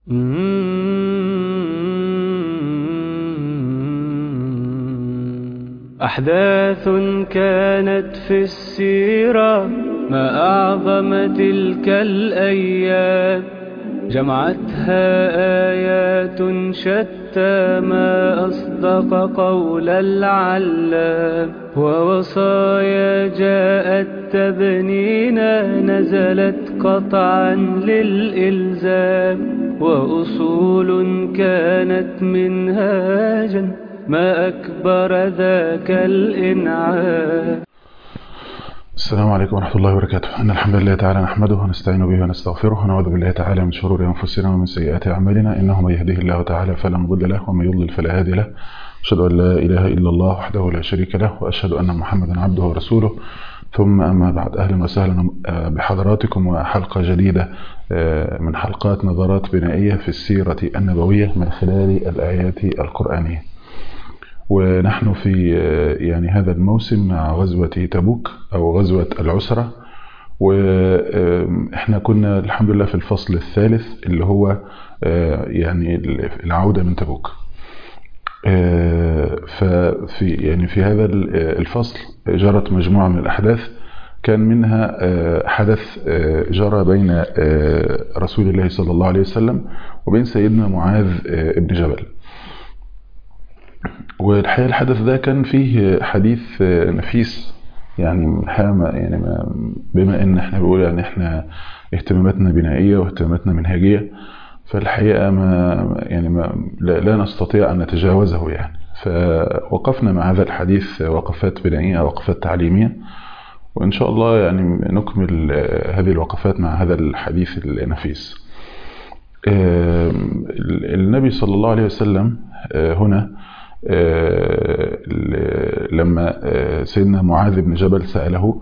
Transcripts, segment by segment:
أحداث كانت في السيرة ما أعظم تلك الأيام جمعتها آيات شتى ما أصدق قول العلام ووصايا جاءت تبنينا نزلت قطعا للإلزام وأصول كانت منهاجا ما أكبر ذاك الإنعام السلام عليكم ورحمة الله وبركاته إن الحمد لله تعالى نحمده ونستعين به ونستغفره ونعوذ بالله تعالى من شرور أنفسنا ومن سيئات أعمالنا إنه من يهده الله تعالى فلا مضل له ومن يضلل فلا هادي له أشهد أن لا إله إلا الله وحده لا شريك له وأشهد أن محمدا عبده ورسوله ثم أما بعد أهلا وسهلا بحضراتكم وحلقة جديدة من حلقات نظرات بنائية في السيرة النبوية من خلال الآيات القرآنية ونحن في يعني هذا الموسم مع غزوة تبوك أو غزوة العسرة وإحنا كنا الحمد لله في الفصل الثالث اللي هو يعني العودة من تبوك ففي يعني في هذا الفصل جرت مجموعة من الأحداث كان منها حدث جرى بين رسول الله صلى الله عليه وسلم وبين سيدنا معاذ بن جبل والحقيقة الحدث ده كان فيه حديث نفيس يعني حامة يعني ما بما ان احنا بنقول يعني احنا اهتماماتنا بنائية واهتماماتنا منهجية فالحقيقة ما يعني ما لا, لا نستطيع ان نتجاوزه يعني فوقفنا مع هذا الحديث وقفات بنائية وقفات تعليمية وان شاء الله يعني نكمل هذه الوقفات مع هذا الحديث النفيس النبي صلى الله عليه وسلم هنا لما سيدنا معاذ بن جبل سأله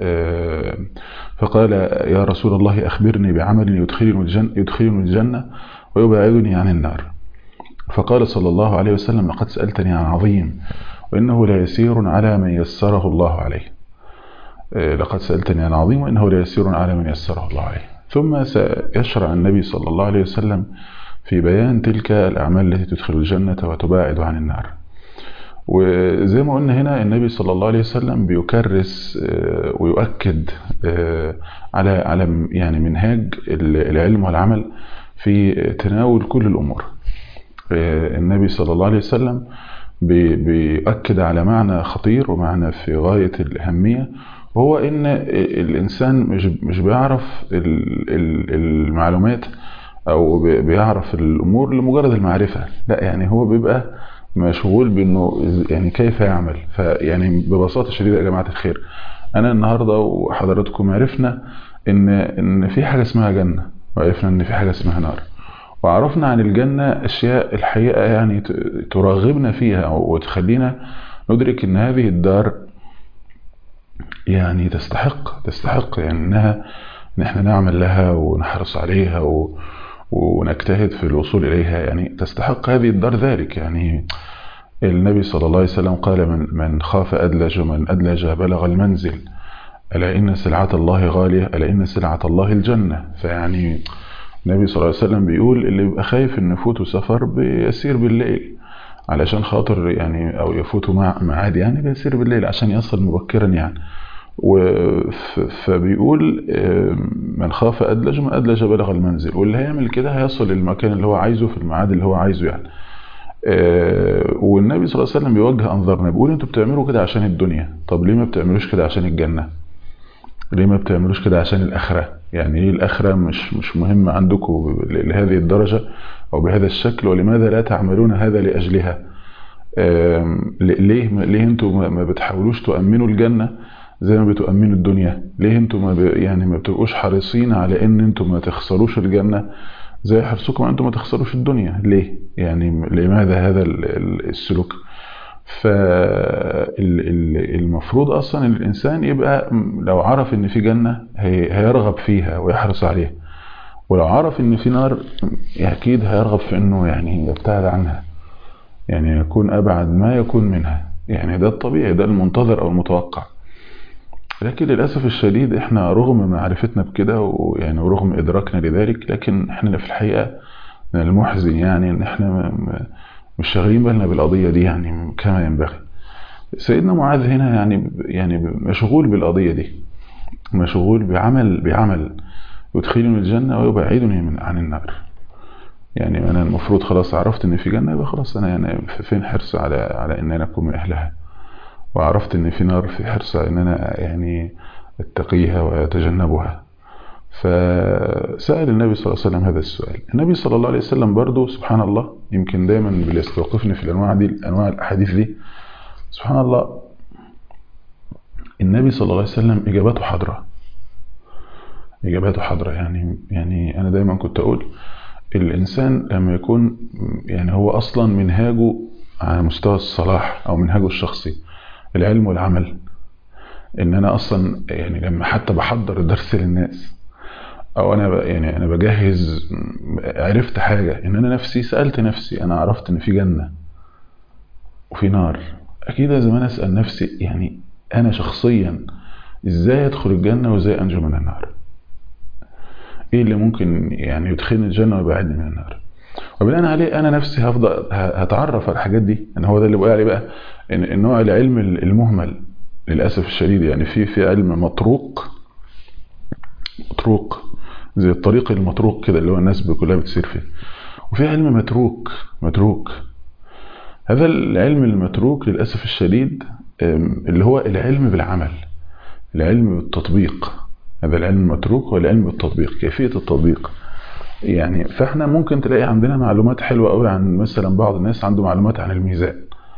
فقال يا رسول الله أخبرني بعمل يدخلني الجنة, يدخلني الجنة ويبعدني عن النار فقال صلى الله عليه وسلم لقد سألتني عن عظيم وإنه لا يسير على من يسره الله عليه لقد سألتني عن عظيم وإنه لا يسير على من يسره الله عليه ثم سيشرع النبي صلى الله عليه وسلم في بيان تلك الأعمال التي تدخل الجنة وتباعد عن النار وزي ما قلنا هنا النبي صلى الله عليه وسلم بيكرس ويؤكد على على يعني منهاج العلم والعمل في تناول كل الأمور النبي صلى الله عليه وسلم بيؤكد على معنى خطير ومعنى في غاية الأهمية وهو إن الإنسان مش مش بيعرف المعلومات او بيعرف الامور لمجرد المعرفة لا يعني هو بيبقى مشغول بانه يعني كيف يعمل فيعني ببساطة شديدة يا جماعة الخير انا النهاردة وحضراتكم عرفنا ان ان في حاجة اسمها جنة وعرفنا ان في حاجة اسمها نار وعرفنا عن الجنة اشياء الحقيقة يعني ترغبنا فيها وتخلينا ندرك ان هذه الدار يعني تستحق تستحق يعني انها ان احنا نعمل لها ونحرص عليها و ونجتهد في الوصول إليها يعني تستحق هذه الدار ذلك يعني النبي صلى الله عليه وسلم قال من, من خاف أدلج ومن أدلج بلغ المنزل ألا إن سلعة الله غالية ألا إن سلعة الله الجنة فيعني النبي صلى الله عليه وسلم بيقول اللي يبقى خايف إن يفوته سفر بيسير بالليل علشان خاطر يعني أو يفوته مع معاد يعني بيسير بالليل عشان يصل مبكرا يعني فبيقول من خاف أدلج ومن أدلج بلغ المنزل واللي هيعمل كده هيصل للمكان اللي هو عايزه في الميعاد اللي هو عايزه يعني والنبي صلى الله عليه وسلم بيوجه أنظارنا بيقول انتوا بتعملوا كده عشان الدنيا طب ليه ما بتعملوش كده عشان الجنة ليه ما بتعملوش كده عشان الآخرة يعني ليه الآخرة مش مش مهمة عندكم لهذه الدرجة أو بهذا الشكل ولماذا لا تعملون هذا لأجلها ليه ليه انتوا ما بتحاولوش تؤمنوا الجنة زي ما بتؤمنوا الدنيا ليه انتوا ما ب... يعني ما بتبقوش حريصين على ان انتوا ما تخسروش الجنة زي حرصكم انتوا ما تخسروش الدنيا ليه يعني لماذا هذا السلوك فالمفروض اصلا ان الانسان يبقى لو عرف ان في جنة هيرغب فيها ويحرص عليها ولو عرف ان في نار اكيد هيرغب في انه يعني يبتعد عنها يعني يكون ابعد ما يكون منها يعني ده الطبيعي ده المنتظر او المتوقع لكن للأسف الشديد احنا رغم معرفتنا بكده ويعني ورغم إدراكنا لذلك لكن احنا في الحقيقة من المحزن يعني ان احنا مش شاغلين بالنا بالقضية دي يعني كما ينبغي سيدنا معاذ هنا يعني يعني مشغول بالقضية دي مشغول بعمل بعمل يدخلني الجنة ويبعدني من عن النار يعني انا المفروض خلاص عرفت ان في جنة يبقى خلاص انا يعني فين حرص على على ان انا اكون من اهلها وعرفت ان في نار في حرص ان انا يعني اتقيها واتجنبها فسأل النبي صلى الله عليه وسلم هذا السؤال النبي صلى الله عليه وسلم برضو سبحان الله يمكن دايما بيستوقفني في الانواع دي انواع الاحاديث دي سبحان الله النبي صلى الله عليه وسلم اجاباته حاضره اجاباته حاضره يعني يعني انا دايما كنت اقول الانسان لما يكون يعني هو اصلا منهاجه على مستوى الصلاح او منهاجه الشخصي العلم والعمل ان انا اصلا يعني لما حتى بحضر الدرس للناس او انا يعني انا بجهز عرفت حاجة ان انا نفسي سألت نفسي انا عرفت ان في جنة وفي نار اكيد لازم انا اسأل نفسي يعني انا شخصيا ازاي ادخل الجنة وازاي انجو من النار ايه اللي ممكن يعني يدخلني الجنة ويبعدني من النار وبناء عليه انا نفسي هفضل هتعرف على الحاجات دي ان هو ده اللي بقول عليه بقى ان النوع العلم المهمل للاسف الشديد يعني في في علم مطروق مطروق زي الطريق المطروق كده اللي هو الناس كلها بتسير فيه وفي علم متروك متروك هذا العلم المتروك للاسف الشديد اللي هو العلم بالعمل العلم بالتطبيق هذا العلم المتروك هو العلم بالتطبيق كيفية التطبيق يعني فاحنا ممكن تلاقي عندنا معلومات حلوة قوي عن مثلا بعض الناس عنده معلومات عن الميزان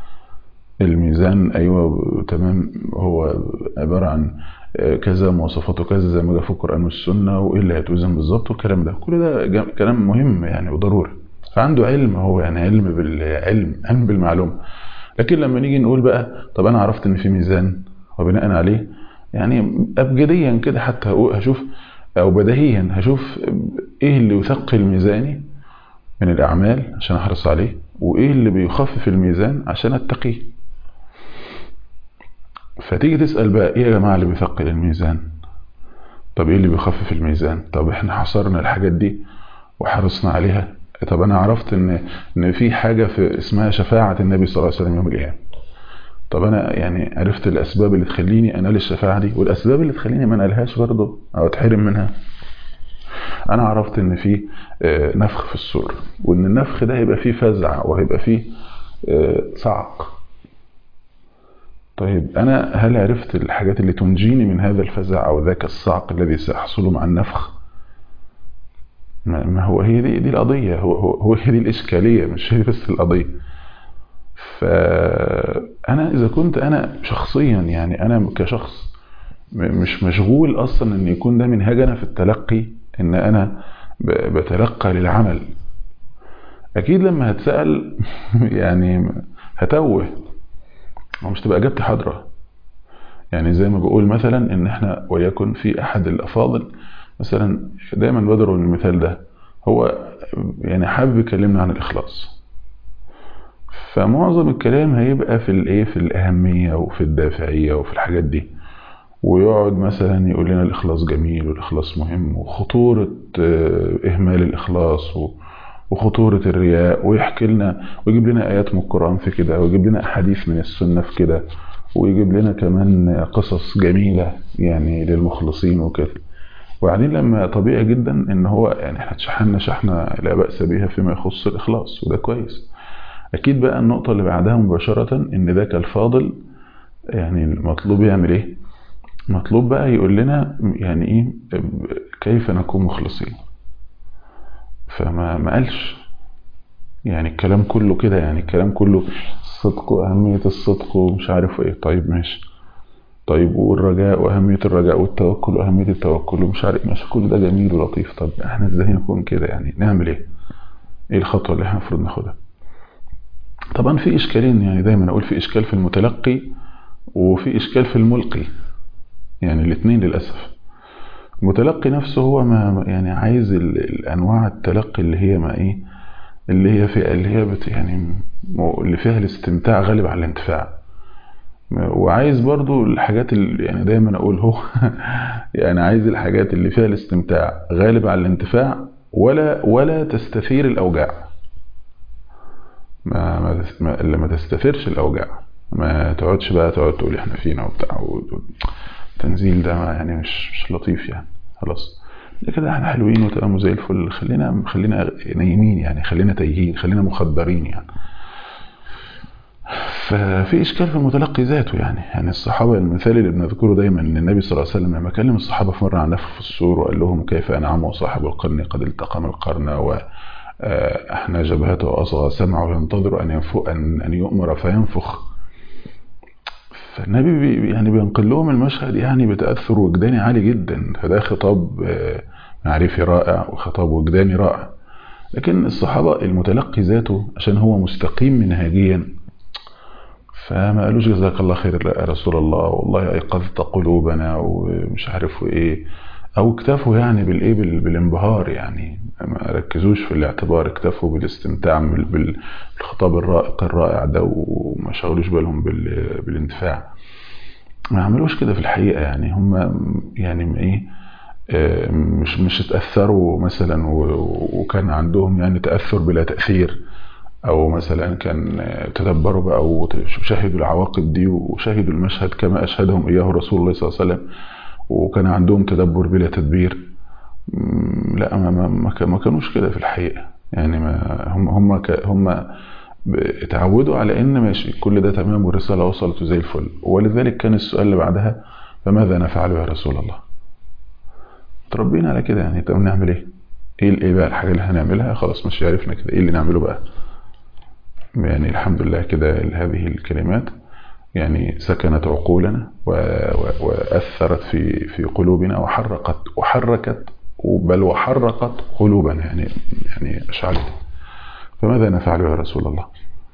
الميزان ايوه تمام هو عبارة عن كذا مواصفاته كذا زي ما جاء في القرآن والسنة وايه اللي هيتوزن بالظبط والكلام ده كل ده كلام مهم يعني وضروري فعنده علم هو يعني علم بالعلم علم بالمعلومة لكن لما نيجي نقول بقى طب انا عرفت ان في ميزان وبناء عليه يعني ابجديا كده حتى هشوف او بديهيا هشوف ايه اللي يثقل ميزاني من الاعمال عشان احرص عليه وايه اللي بيخفف الميزان عشان اتقيه فتيجي تسأل بقى ايه يا جماعة اللي بيثقل الميزان طب ايه اللي بيخفف الميزان طب احنا حصرنا الحاجات دي وحرصنا عليها طب انا عرفت ان ان في حاجة في اسمها شفاعة النبي صلى الله عليه وسلم يوم القيامة طب انا يعني عرفت الاسباب اللي تخليني انال الشفاعة دي والاسباب اللي تخليني ما انالهاش برضه او اتحرم منها انا عرفت ان في نفخ في الصور وان النفخ ده هيبقى فيه فزع وهيبقى فيه صعق طيب انا هل عرفت الحاجات اللي تنجيني من هذا الفزع او ذاك الصعق الذي سيحصل مع النفخ ما هو هي دي دي القضية هو هو, هو هي دي الإشكالية مش هي بس القضية فأنا إذا كنت أنا شخصيا يعني أنا كشخص مش مشغول أصلا إن يكون ده منهجنا في التلقي إن أنا بتلقى للعمل أكيد لما هتسأل يعني هتوه ومش تبقى إجابتي حاضرة يعني زي ما بقول مثلا إن إحنا وليكن في أحد الأفاضل مثلا دايما بضرب المثال ده هو يعني حابب يكلمنا عن الإخلاص فمعظم الكلام هيبقى في الايه في الأهمية وفي الدافعية وفي الحاجات دي ويقعد مثلا يقول لنا الإخلاص جميل والإخلاص مهم وخطورة إهمال الإخلاص وخطورة الرياء ويحكي لنا ويجيب لنا آيات من القرآن في كده ويجيب لنا أحاديث من السنة في كده ويجيب لنا كمان قصص جميلة يعني للمخلصين وكده وبعدين لما طبيعي جدا ان هو يعني احنا اتشحنا شحنة لا بأس بها فيما يخص الإخلاص وده كويس أكيد بقى النقطة اللي بعدها مباشرة إن ذاك الفاضل يعني المطلوب يعمل إيه؟ مطلوب بقى يقول لنا يعني إيه كيف نكون مخلصين فما ما قالش يعني الكلام كله كده يعني الكلام كله الصدق وأهمية الصدق ومش عارف إيه طيب ماشي طيب والرجاء وأهمية الرجاء والتوكل وأهمية التوكل ومش عارف ماشي كل ده جميل ولطيف طب احنا ازاي نكون كده يعني نعمل ايه؟ ايه الخطوة اللي احنا المفروض ناخدها؟ طبعا في اشكالين يعني دايما اقول في اشكال في المتلقي وفي اشكال في الملقي يعني الاثنين للاسف المتلقي نفسه هو ما يعني عايز الانواع التلقي اللي هي ما ايه اللي هي في اللي هي بت يعني اللي فيها الاستمتاع غالب على الانتفاع وعايز برضو الحاجات اللي يعني دايما اقول هو يعني عايز الحاجات اللي فيها الاستمتاع غالب على الانتفاع ولا ولا تستثير الاوجاع ما ما, ما اللي ما تستثيرش الاوجاع ما تقعدش بقى تقعد تقول احنا فينا وبتاع التنزيل ده يعني مش مش لطيف يعني خلاص كده احنا حلوين وتمام وزي الفل خلينا خلينا نايمين يعني خلينا تايهين خلينا مخدرين يعني ففي اشكال في المتلقي ذاته يعني يعني الصحابه المثال اللي بنذكره دايما ان النبي صلى الله عليه وسلم لما كلم الصحابه في مره عن نفخ في الصور وقال لهم كيف انعم وصاحب القرن قد التقم القرن واحنى جبهته واصغى سمعه ينتظر ان ينفخ ان ان يؤمر فينفخ فالنبي بي يعني بينقل لهم المشهد يعني بتاثر وجداني عالي جدا فده خطاب معرفي رائع وخطاب وجداني رائع لكن الصحابه المتلقي ذاته عشان هو مستقيم منهجيا فما قالوش جزاك الله خير يا رسول الله والله ايقظت قلوبنا ومش عارف ايه او اكتفوا يعني بالايه بالانبهار يعني ما ركزوش في الاعتبار اكتفوا بالاستمتاع بالخطاب الرائق الرائع ده وما شغلوش بالهم بالاندفاع ما عملوش كده في الحقيقه يعني هم يعني ايه مش مش اتاثروا مثلا وكان عندهم يعني تاثر بلا تاثير او مثلا كان تدبروا بقى وشاهدوا العواقب دي وشاهدوا المشهد كما اشهدهم اياه رسول الله صلى الله عليه وسلم وكان عندهم تدبر بلا تدبير لا ما, ما, ما كانوش كده في الحقيقه يعني ما هم هم هم اتعودوا على ان ماشي كل ده تمام والرساله وصلت زي الفل ولذلك كان السؤال اللي بعدها فماذا نفعل يا رسول الله تربينا على كده يعني طب نعمل ايه ايه ايه بقى الحاجه اللي هنعملها خلاص مش عرفنا كده ايه اللي نعمله بقى يعني الحمد لله كده هذه الكلمات يعني سكنت عقولنا وأثرت في في قلوبنا وحرقت وحركت بل وحرقت قلوبنا يعني يعني أشعلت فماذا نفعل يا رسول الله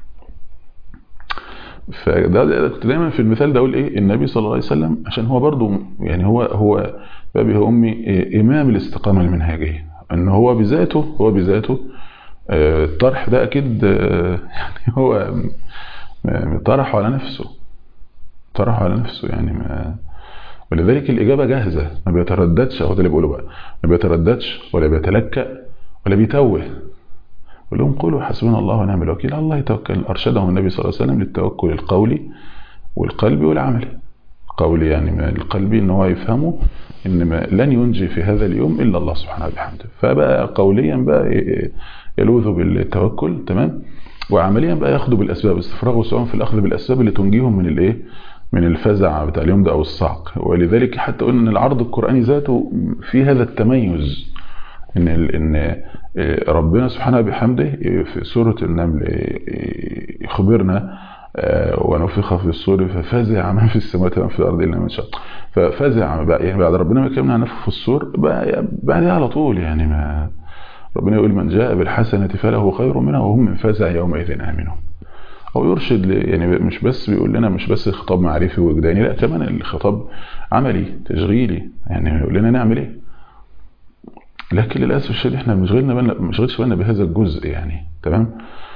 فده كنت دايما في المثال ده اقول ايه النبي صلى الله عليه وسلم عشان هو برضو يعني هو هو بابي هو امي إيه امام الاستقامه المنهجيه ان هو بذاته هو بذاته الطرح ده اكيد يعني هو طرحه على نفسه طرحه على نفسه يعني ما ولذلك الاجابه جاهزه ما بيترددش هو ده اللي بيقوله بقى ما بيترددش ولا بيتلكأ ولا بيتوه يقول لهم قولوا حسبنا الله ونعم الوكيل الله يتوكل ارشدهم النبي صلى الله عليه وسلم للتوكل القولي والقلبي والعملي القولي يعني القلبي ان هو يفهمه ان ما لن ينجي في هذا اليوم الا الله سبحانه وبحمده فبقى قوليا بقى يلوذ بالتوكل تمام وعمليا بقى ياخدوا بالاسباب استفراغ سواء في الاخذ بالاسباب اللي تنجيهم من الايه من الفزع بتاع اليوم ده او الصعق ولذلك حتى قلنا ان العرض القراني ذاته في هذا التميز ان ان ربنا سبحانه بحمده في سوره النمل يخبرنا ونفخ في الصور ففزع من في السماوات ومن في الارض الا من شاء ففزع بقى يعني بعد ربنا ما كلمنا عن نفخ في الصور بقى بعدها على طول يعني ما ربنا يقول من جاء بالحسنة فله خير منها وهم من فزع يومئذ آمنون أو يرشد يعني مش بس بيقول لنا مش بس خطاب معرفي وجداني لا كمان الخطاب عملي تشغيلي يعني يقول لنا نعمل ايه لكن للاسف الشديد احنا مشغلنا بالنا مشغلش بالنا بهذا الجزء يعني تمام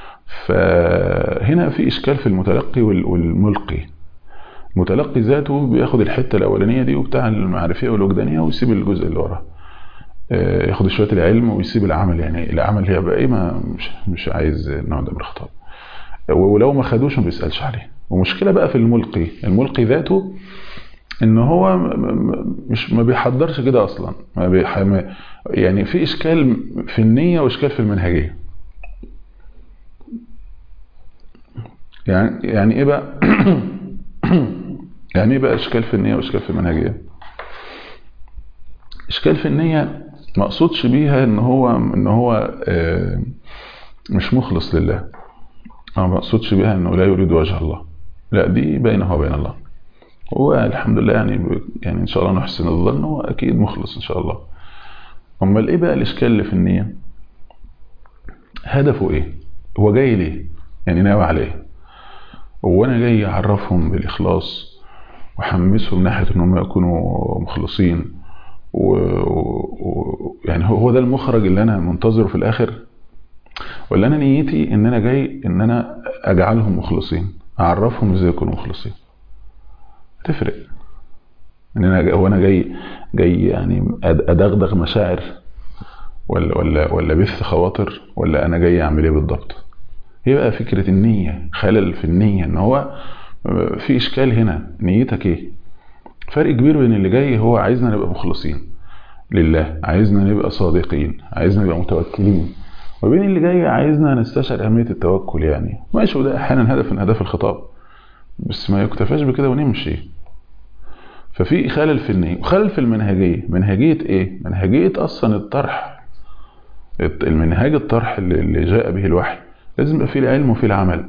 فهنا في اشكال في المتلقي والملقي المتلقي ذاته بياخد الحته الاولانيه دي وبتاع المعرفيه والوجدانيه ويسيب الجزء اللي وراه ياخد شويه العلم ويسيب العمل يعني العمل هي بقى ايه ما مش مش عايز النوع ده من الخطاب ولو ما خدوش ما بيسالش عليه ومشكله بقى في الملقي الملقي ذاته ان هو مش ما بيحضرش كده اصلا ما بيح... يعني في اشكال في النيه واشكال في المنهجيه يعني يعني ايه بقى يعني ايه بقى اشكال في النيه واشكال في المنهجيه اشكال في النيه ما اقصدش بيها ان هو ان هو مش مخلص لله او ما اقصدش بيها انه لا يريد وجه الله لا دي بينه وبين الله هو الحمد لله يعني يعني ان شاء الله نحسن الظن هو اكيد مخلص ان شاء الله امال ايه بقى الاشكال اللي في النيه هدفه ايه هو جاي ليه يعني ناوي على ايه هو انا جاي اعرفهم بالاخلاص واحمسهم من ناحيه ان هم يكونوا مخلصين و... و... يعني هو ده المخرج اللي انا منتظره في الاخر ولا انا نيتي ان انا جاي ان انا اجعلهم مخلصين اعرفهم ازاي يكونوا مخلصين تفرق ان انا هو انا جاي جاي يعني ادغدغ مشاعر ولا ولا ولا بث خواطر ولا انا جاي اعمل ايه بالضبط هي بقى فكره النيه خلل في النيه ان هو في اشكال هنا نيتك ايه فرق كبير بين اللي جاي هو عايزنا نبقى مخلصين لله عايزنا نبقى صادقين عايزنا نبقى متوكلين وبين اللي جاي عايزنا نستشعر أهمية التوكل يعني ماشي وده أحيانا هدف من أهداف الخطاب بس ما يكتفاش بكده ونمشي ففي خلل في النية وخلل في المنهجية منهجية إيه؟ منهجية أصلا الطرح المنهاج الطرح اللي جاء به الوحي لازم يبقى فيه العلم وفيه العمل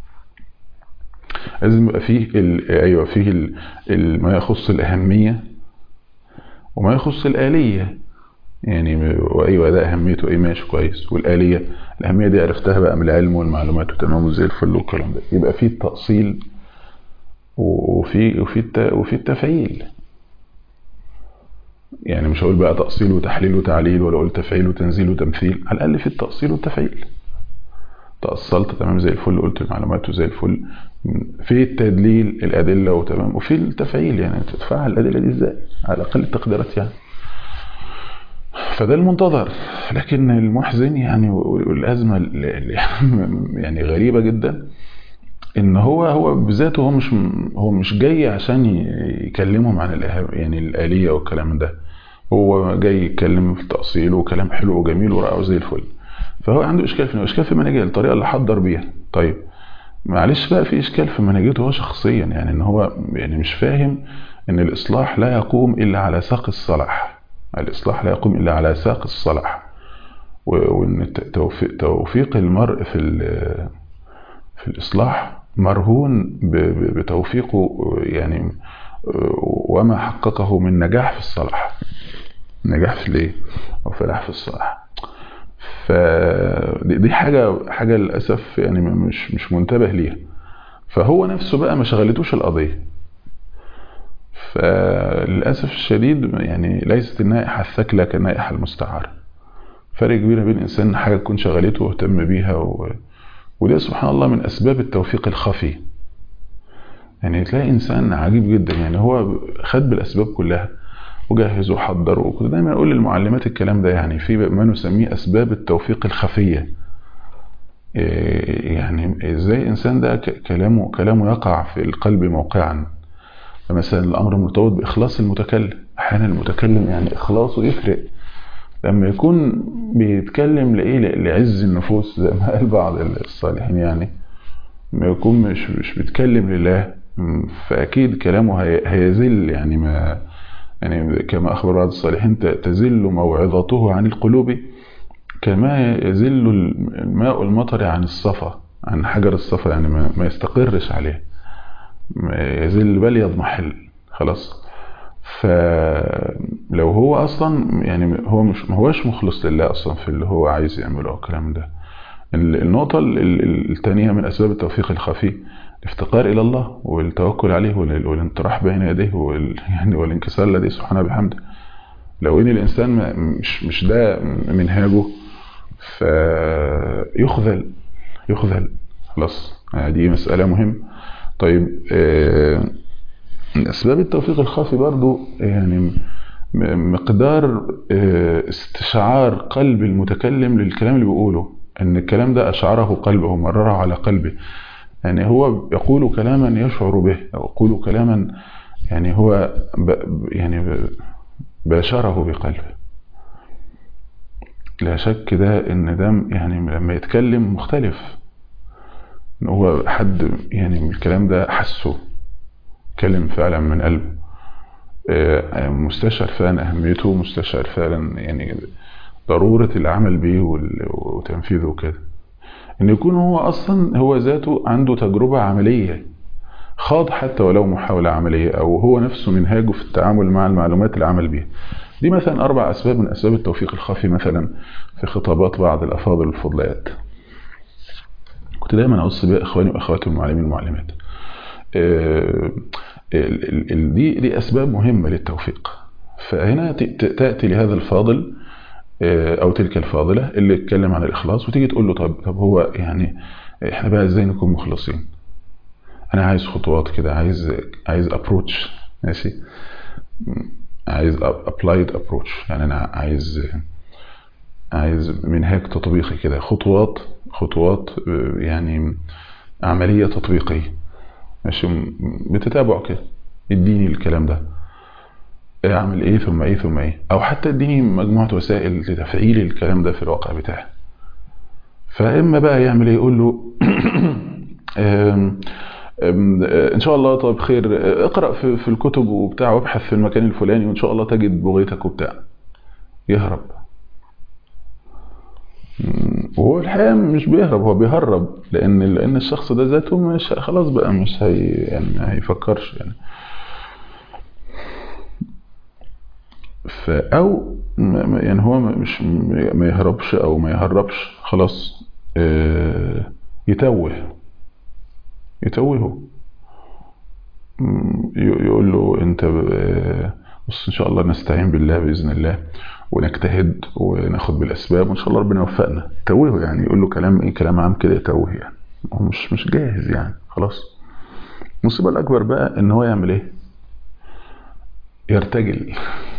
لازم يبقى فيه ال... أيوة فيه ال... ال... ما يخص الأهمية وما يخص الآلية يعني وايوه ده اهميته ايه ماشي كويس والاليه الاهميه دي عرفتها بقى من العلم والمعلومات وتمام زي الفل والكلام ده يبقى في التاصيل وفي وفي الت... وفي التفعيل يعني مش هقول بقى تاصيل وتحليل وتعليل ولا اقول تفعيل وتنزيل وتمثيل على الاقل في التاصيل والتفعيل تأصلت تمام زي الفل قلت المعلومات وزي الفل في التدليل الأدلة وتمام وفي التفعيل يعني تتفعل الأدلة دي ازاي على أقل التقديرات يعني فده المنتظر لكن المحزن يعني والأزمة اللي يعني غريبة جدا ان هو هو بذاته هو مش هو مش جاي عشان يكلمهم عن يعني الآلية والكلام ده هو جاي يتكلم في التأصيل وكلام حلو وجميل ورائع زي الفل فهو عنده اشكال في اشكال في منهجيه الطريقه اللي حضر بيها طيب معلش بقى في اشكال في منهجيته هو شخصيا يعني ان هو يعني مش فاهم ان الاصلاح لا يقوم الا على ساق الصلاح الاصلاح لا يقوم الا على ساق الصلاح وان توفيق, توفيق المرء في في الاصلاح مرهون بتوفيقه يعني وما حققه من نجاح في الصلاح نجاح في الايه او فلاح في الصلاح فدي حاجة حاجة للأسف يعني مش مش منتبه ليها فهو نفسه بقى ما شغلتوش القضية فللأسف الشديد يعني ليست النائحة الثكلى كالنائحة المستعارة فرق كبير بين إنسان حاجة تكون شغلته واهتم بيها و... وده سبحان الله من أسباب التوفيق الخفي يعني تلاقي إنسان عجيب جدا يعني هو خد بالأسباب كلها وجهز وحضر وكنت دايما اقول للمعلمات الكلام ده يعني في ما نسميه اسباب التوفيق الخفيه يعني ازاي الانسان ده كلامه كلامه يقع في القلب موقعا فمثلا الامر مرتبط باخلاص المتكلم احيانا المتكلم يعني اخلاصه يفرق لما يكون بيتكلم لايه لعز النفوس زي ما قال بعض الصالحين يعني ما يكون مش مش بيتكلم لله فاكيد كلامه هيزل يعني ما يعني كما أخبر بعض الصالحين تزل موعظته عن القلوب كما يزل الماء المطر عن الصفا عن حجر الصفا يعني ما يستقرش عليه يزل بل يضمحل خلاص فلو هو أصلا يعني هو مش ما هوش مخلص لله أصلا في اللي هو عايز يعمله الكلام ده النقطة الثانية من أسباب التوفيق الخفي الافتقار إلى الله والتوكل عليه والانطراح بين يديه وال يعني والانكسار لديه سبحانه بحمده لو ان الانسان مش مش ده منهاجه فيخذل يخذل خلاص دي مسألة مهمة طيب اسباب التوفيق الخافي برضو يعني مقدار استشعار قلب المتكلم للكلام اللي بيقوله ان الكلام ده اشعره قلبه مرره على قلبه يعني هو يقول كلاما يشعر به أو يقول كلاما يعني هو ب يعني باشره بقلبه لا شك ده ان ده يعني لما يتكلم مختلف ان هو حد يعني من الكلام ده حسه كلم فعلا من قلبه مستشعر فعلا اهميته مستشعر فعلا يعني ضرورة العمل به وتنفيذه وكده ان يكون هو اصلا هو ذاته عنده تجربة عملية خاض حتى ولو محاولة عملية او هو نفسه منهاجه في التعامل مع المعلومات العمل بها دي مثلا اربع اسباب من اسباب التوفيق الخفي مثلا في خطابات بعض الافاضل والفضليات كنت دايما اوصي بها اخواني واخواتي المعلمين والمعلمات دي دي اسباب مهمة للتوفيق فهنا تأتي لهذا الفاضل او تلك الفاضلة اللي اتكلم عن الاخلاص وتيجي تقول له طب طب هو يعني احنا بقى ازاي نكون مخلصين انا عايز خطوات كده عايز عايز ابروتش ماشي عايز ابلايد ابروتش يعني انا عايز عايز منهاج تطبيقي كده خطوات خطوات يعني عملية تطبيقية ماشي بتتابع كده اديني الكلام ده اعمل ايه ثم ايه ثم ايه او حتى اديني مجموعة وسائل لتفعيل الكلام ده في الواقع بتاعي فاما بقى يعمل ايه يقول له ان شاء الله طب خير اقرا في, في الكتب وبتاع وابحث في المكان الفلاني وان شاء الله تجد بغيتك وبتاع يهرب وهو الحقيقه مش بيهرب هو بيهرب لان لان الشخص ده ذاته مش خلاص بقى مش هي يعني ما هيفكرش يعني ف او يعني هو مش ما يهربش او ما يهربش خلاص يتوه يتوهه يقول له انت بص ان شاء الله نستعين بالله باذن الله ونجتهد وناخد بالاسباب وان شاء الله ربنا يوفقنا توهه يعني يقول له كلام ايه كلام عام كده يتوه يعني هو مش مش جاهز يعني خلاص المصيبه الاكبر بقى ان هو يعمل ايه يرتجل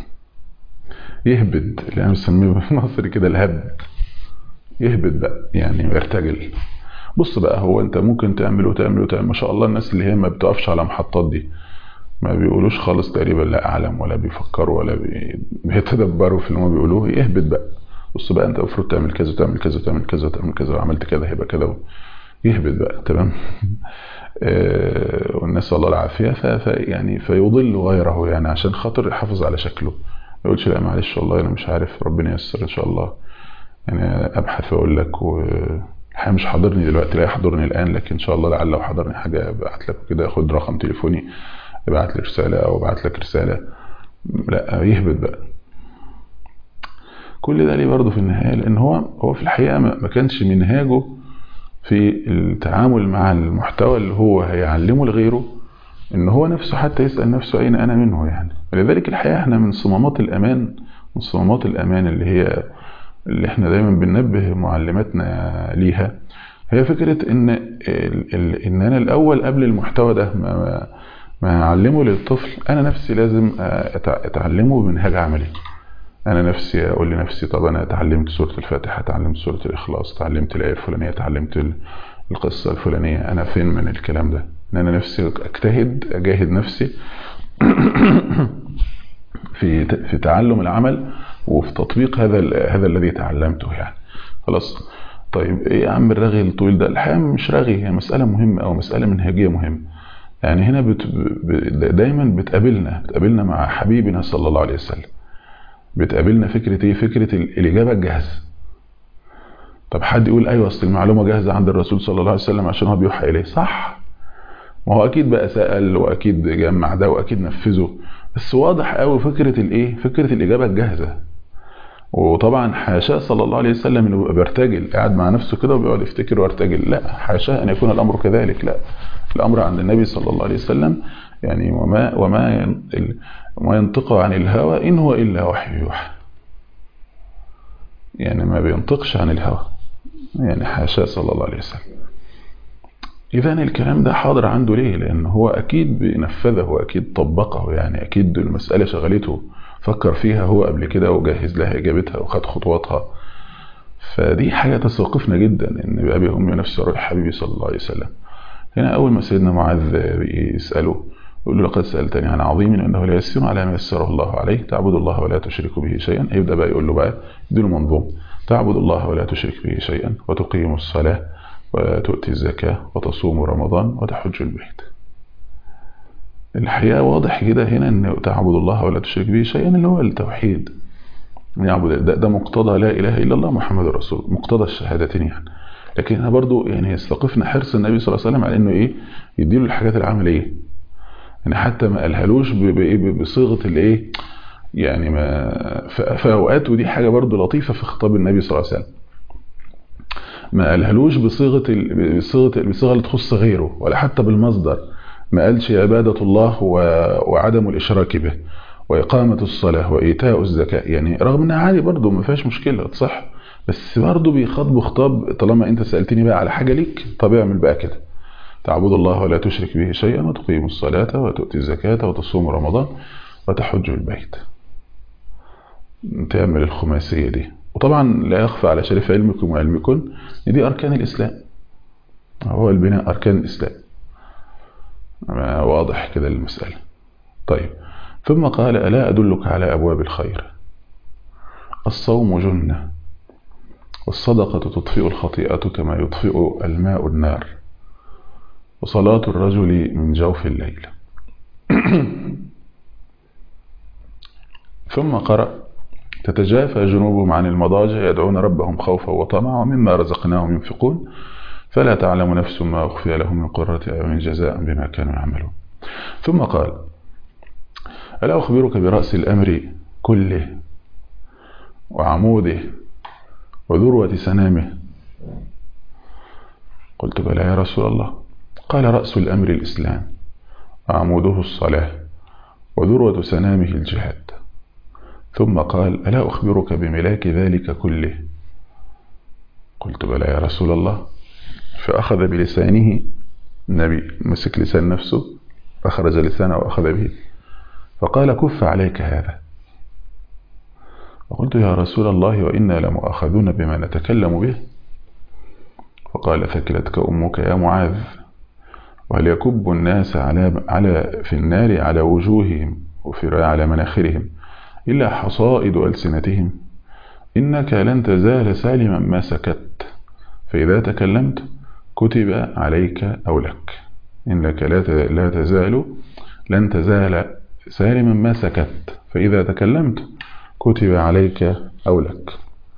يهبد اللي انا بسميه في مصر كده الهبد يهبد بقى يعني يرتجل بص بقى هو انت ممكن تعمل وتعمل وتعمل ما شاء الله الناس اللي هي ما بتقفش على محطات دي ما بيقولوش خالص تقريبا لا اعلم ولا بيفكروا ولا بيتدبروا في اللي هم بيقولوه يهبط بقى بص بقى انت المفروض تعمل كذا وتعمل كذا وتعمل كذا وتعمل كذا وعملت كذا هيبقى كذا يهبط بقى تمام آه والناس الله العافيه ف يعني فيضل غيره يعني عشان خاطر يحافظ على شكله ما يقولش لا معلش والله انا مش عارف ربنا ييسر ان شاء الله يعني ابحث واقول لك و الحقيقه مش حاضرني دلوقتي لا يحضرني الان لكن ان شاء الله لعل لو حضرني حاجه ابعت لك كده خد رقم تليفوني ابعت لي رساله او ابعت لك رساله لا يهبط بقى كل ده ليه برضه في النهايه لان هو هو في الحقيقه ما كانش منهاجه في التعامل مع المحتوى اللي هو هيعلمه لغيره ان هو نفسه حتى يسال نفسه اين انا منه يعني ولذلك الحقيقه احنا من صمامات الامان من صمامات الامان اللي هي اللي احنا دايما بننبه معلماتنا ليها هي فكرة ان ان انا الاول قبل المحتوى ده ما ما اعلمه للطفل انا نفسي لازم اتعلمه بمنهاج عملي انا نفسي اقول لنفسي طب انا اتعلمت سورة الفاتحة اتعلمت سورة الاخلاص اتعلمت الايه الفلانية اتعلمت القصة الفلانية انا فين من الكلام ده ان انا نفسي اجتهد اجاهد نفسي في في تعلم العمل وفي تطبيق هذا هذا الذي تعلمته يعني خلاص طيب ايه يا عم الرغي الطويل ده الحقيقه مش رغي هي مساله مهمه او مساله منهجيه مهمه يعني هنا بت... دايما بتقابلنا بتقابلنا مع حبيبنا صلى الله عليه وسلم بتقابلنا فكره ايه فكره الاجابه الجاهزه طب حد يقول ايوه اصل المعلومه جاهزه عند الرسول صلى الله عليه وسلم عشان هو بيوحى اليه صح ما هو اكيد بقى سال واكيد جمع ده واكيد نفذه بس واضح قوي فكره الايه فكره الاجابه الجاهزه وطبعا حاشاه صلى الله عليه وسلم انه يبقى بيرتجل قاعد مع نفسه كده وبيقعد يفتكر ويرتجل لا حاشاه ان يكون الامر كذلك لا الامر عند النبي صلى الله عليه وسلم يعني وما وما وما ينطق عن الهوى ان هو الا وحي يوحى يعني ما بينطقش عن الهوى يعني حاشاه صلى الله عليه وسلم إذا الكلام ده حاضر عنده ليه؟ لأن هو أكيد بينفذه وأكيد طبقه يعني أكيد المسألة شغلته فكر فيها هو قبل كده وجهز لها إجابتها وخد خطواتها فدي حاجة تستوقفنا جدا إن بأبي أمي نفسي روح حبيبي صلى الله عليه وسلم هنا أول ما سيدنا معاذ يسأله يقول له لقد سألتني عن عظيم إنه لا يسير على ما يسره الله عليه تعبد الله ولا تشرك به شيئا يبدأ بقى يقول له بقى يديله منظوم تعبد الله ولا تشرك به شيئا وتقيم الصلاة وتؤتي الزكاة وتصوم رمضان وتحج البيت الحقيقة واضح كده هنا أن تعبد الله ولا تشرك به شيئا اللي هو التوحيد يعبد ده, ده مقتضى لا إله إلا الله محمد رسول مقتضى الشهادتين يعني لكن هنا برضو يعني يستوقفنا حرص النبي صلى الله عليه وسلم على انه ايه يديله الحاجات العمليه يعني حتى ما قالهالوش بصيغه الايه يعني ما في اوقات ودي حاجه برضو لطيفه في خطاب النبي صلى الله عليه وسلم ما قالهالوش بصيغه بصيغه بصيغه اللي تخص غيره ولا حتى بالمصدر ما قالش عباده الله وعدم الاشراك به واقامه الصلاه وايتاء الزكاه يعني رغم انها عادي برضو ما فيهاش مشكله تصح بس برضه بيخاطبوا خطاب طالما انت سالتني بقى على حاجه ليك طب اعمل بقى كده تعبد الله ولا تشرك به شيئا وتقيم الصلاه وتؤتي الزكاه وتصوم رمضان وتحج البيت تعمل الخماسيه دي وطبعا لا يخفى على شريف علمكم وعلمكم ان دي اركان الاسلام هو البناء اركان الاسلام واضح كده المساله طيب ثم قال الا ادلك على ابواب الخير الصوم جنه والصدقه تطفئ الخطيئه كما يطفئ الماء النار وصلاه الرجل من جوف الليل ثم قرأ تتجافى جنوبهم عن المضاجع يدعون ربهم خوفا وطمعا ومما رزقناهم ينفقون فلا تعلم نفس ما أخفي لهم من قرة أعين جزاء بما كانوا يعملون ثم قال ألا أخبرك برأس الأمر كله وعموده وذروة سنامه قلت بلى يا رسول الله قال رأس الأمر الإسلام وعموده الصلاة وذروة سنامه الجهاد ثم قال ألا أخبرك بملاك ذلك كله قلت بلى يا رسول الله فأخذ بلسانه النبي مسك لسان نفسه أخرج لسانه وأخذ به فقال كف عليك هذا فقلت يا رسول الله وإنا لمؤاخذون بما نتكلم به فقال ثكلتك أمك يا معاذ وهل يكب الناس على على في النار على وجوههم وفي على مناخرهم إلا حصائد ألسنتهم إنك لن تزال سالما ما سكت فإذا تكلمت كتب عليك أو لك إنك لا تزال لن تزال سالما ما سكت فإذا تكلمت كتب عليك أو لك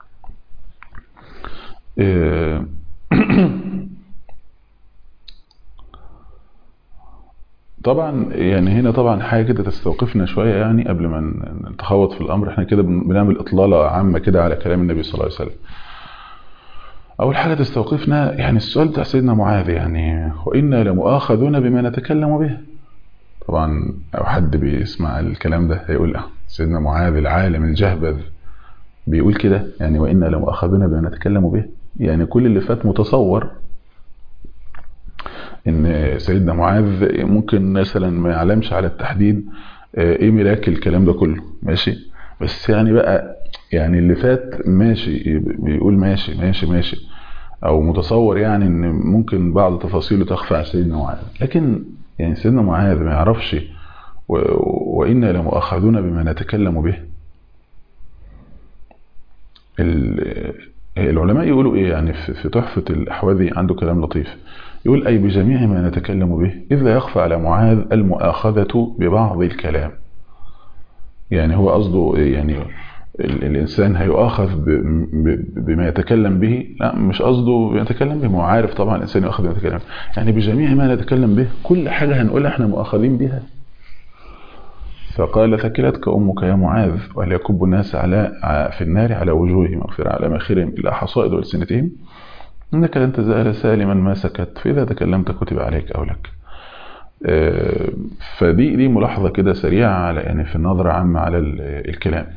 طبعا يعني هنا طبعا حاجه كده تستوقفنا شويه يعني قبل ما نتخوض في الامر احنا كده بنعمل اطلاله عامه كده على كلام النبي صلى الله عليه وسلم اول حاجه تستوقفنا يعني السؤال بتاع سيدنا معاذ يعني وانا لمؤاخذون بما نتكلم به طبعا لو حد بيسمع الكلام ده هيقول اه سيدنا معاذ العالم الجهبذ بيقول كده يعني وانا لمؤاخذون بما نتكلم به يعني كل اللي فات متصور ان سيدنا معاذ ممكن مثلا ما يعلمش على التحديد ايه ملاك الكلام ده كله ماشي بس يعني بقى يعني اللي فات ماشي بيقول ماشي ماشي ماشي او متصور يعني ان ممكن بعض تفاصيله تخفى على سيدنا معاذ لكن يعني سيدنا معاذ ما يعرفش وانا لمؤاخذون بما نتكلم به العلماء يقولوا ايه يعني في تحفة الاحواذي عنده كلام لطيف يقول أي بجميع ما نتكلم به إذ لا يخفى على معاذ المؤاخذة ببعض الكلام يعني هو قصده يعني الإنسان هيؤاخذ بما يتكلم به لا مش قصده يتكلم به ما هو عارف طبعا الإنسان يؤاخذ بما يتكلم يعني بجميع ما نتكلم به كل حاجة هنقولها احنا مؤاخذين بها فقال ثكلتك أمك يا معاذ وهل يكب الناس على في النار على وجوههم أو على ماخرهم إلى حصائد ألسنتهم إنك لن تزال سالما ما سكت فإذا تكلمت كتب عليك أو لك فدي دي ملاحظة كده سريعة على يعني في النظرة عامة على الكلام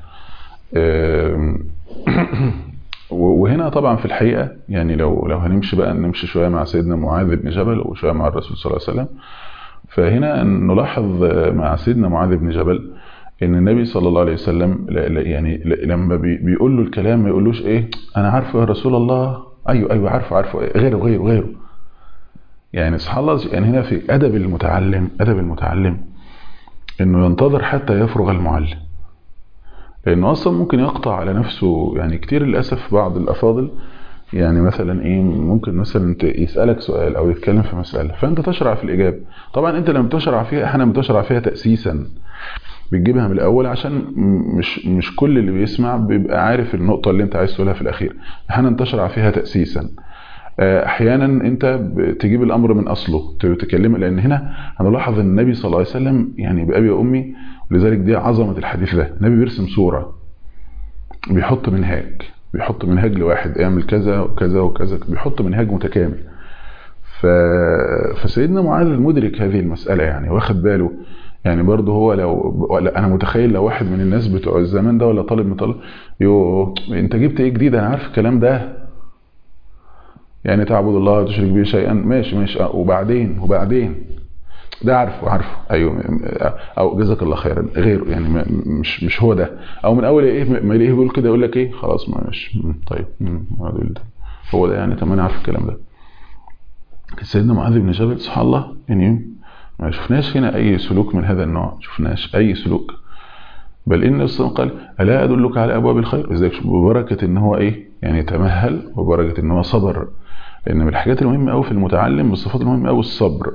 وهنا طبعا في الحقيقة يعني لو لو هنمشي بقى نمشي شوية مع سيدنا معاذ بن جبل وشوية مع الرسول صلى الله عليه وسلم فهنا نلاحظ مع سيدنا معاذ بن جبل ان النبي صلى الله عليه وسلم يعني لما بيقول له الكلام ما يقولوش ايه انا عارفه يا رسول الله ايوه ايوه عارفه عارفه غيره غيره غيره يعني سبحان الله يعني هنا في ادب المتعلم ادب المتعلم انه ينتظر حتى يفرغ المعلم لانه اصلا ممكن يقطع على نفسه يعني كتير للاسف بعض الافاضل يعني مثلا ايه ممكن مثلا يسالك سؤال او يتكلم في مساله فانت تشرع في الاجابه طبعا انت لما تشرع فيها احنا بتشرع فيها تاسيسا بتجيبها من الاول عشان مش مش كل اللي بيسمع بيبقى عارف النقطه اللي انت عايز تقولها في الاخير احيانا تشرع فيها تاسيسا احيانا انت تجيب الامر من اصله تتكلم لان هنا هنلاحظ ان النبي صلى الله عليه وسلم يعني بابي وامي ولذلك دي عظمه الحديث ده النبي بيرسم صوره بيحط منهاج بيحط منهاج لواحد اعمل كذا وكذا وكذا بيحط منهاج متكامل ف... فسيدنا معاذ المدرك هذه المساله يعني واخد باله يعني برضه هو لو انا متخيل لو واحد من الناس بتوع الزمان ده ولا طالب من طالب يو انت جبت ايه جديد انا عارف الكلام ده يعني تعبد الله وتشرك به شيئا ماشي ماشي وبعدين وبعدين ده عارفه عارفه ايوه او جزاك الله خيرا غيره يعني مش مش هو ده او من اول ايه ما يلاقيه بيقول كده يقول لك ايه خلاص ما مش طيب هو ده يعني طب انا عارف الكلام ده سيدنا معاذ بن جبل سبحان الله يعني ما شفناش هنا اي سلوك من هذا النوع شفناش اي سلوك بل ان الصلاه قال الا ادلك على ابواب الخير ازيك ببركه ان هو ايه يعني تمهل وبركه ان هو صبر لان من الحاجات المهمه قوي في المتعلم من الصفات المهمه قوي الصبر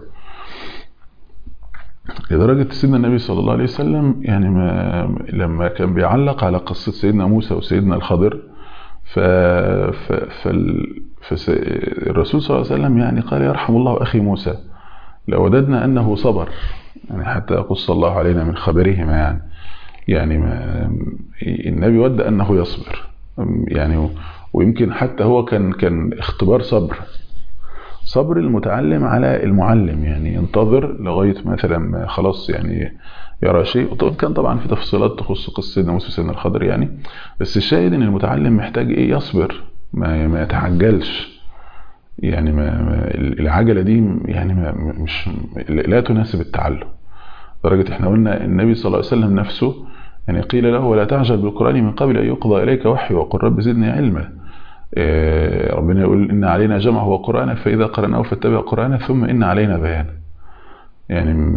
لدرجة سيدنا النبي صلى الله عليه وسلم يعني ما لما كان بيعلق على قصة سيدنا موسى وسيدنا الخضر ف ف فالرسول صلى الله عليه وسلم يعني قال يرحم الله أخي موسى لوددنا أنه صبر يعني حتى قص الله علينا من خبرهما يعني يعني ما النبي ود أنه يصبر يعني ويمكن حتى هو كان كان اختبار صبر صبر المتعلم على المعلم يعني ينتظر لغاية مثلا ما خلاص يعني يرى شيء كان طبعا في تفصيلات تخص قصة سيدنا موسى وسيدنا الخضر يعني بس الشاهد ان المتعلم محتاج ايه يصبر ما ما يتعجلش يعني ما, ما العجلة دي يعني ما مش لا تناسب التعلم درجة احنا قلنا النبي صلى الله عليه وسلم نفسه يعني قيل له ولا تعجل بالقرآن من قبل أن يقضى إليك وحي وقل رب زدني علما ربنا يقول إن علينا جمعه وقرآنه فإذا قرأناه فاتبع قرآنه ثم إن علينا بيانه يعني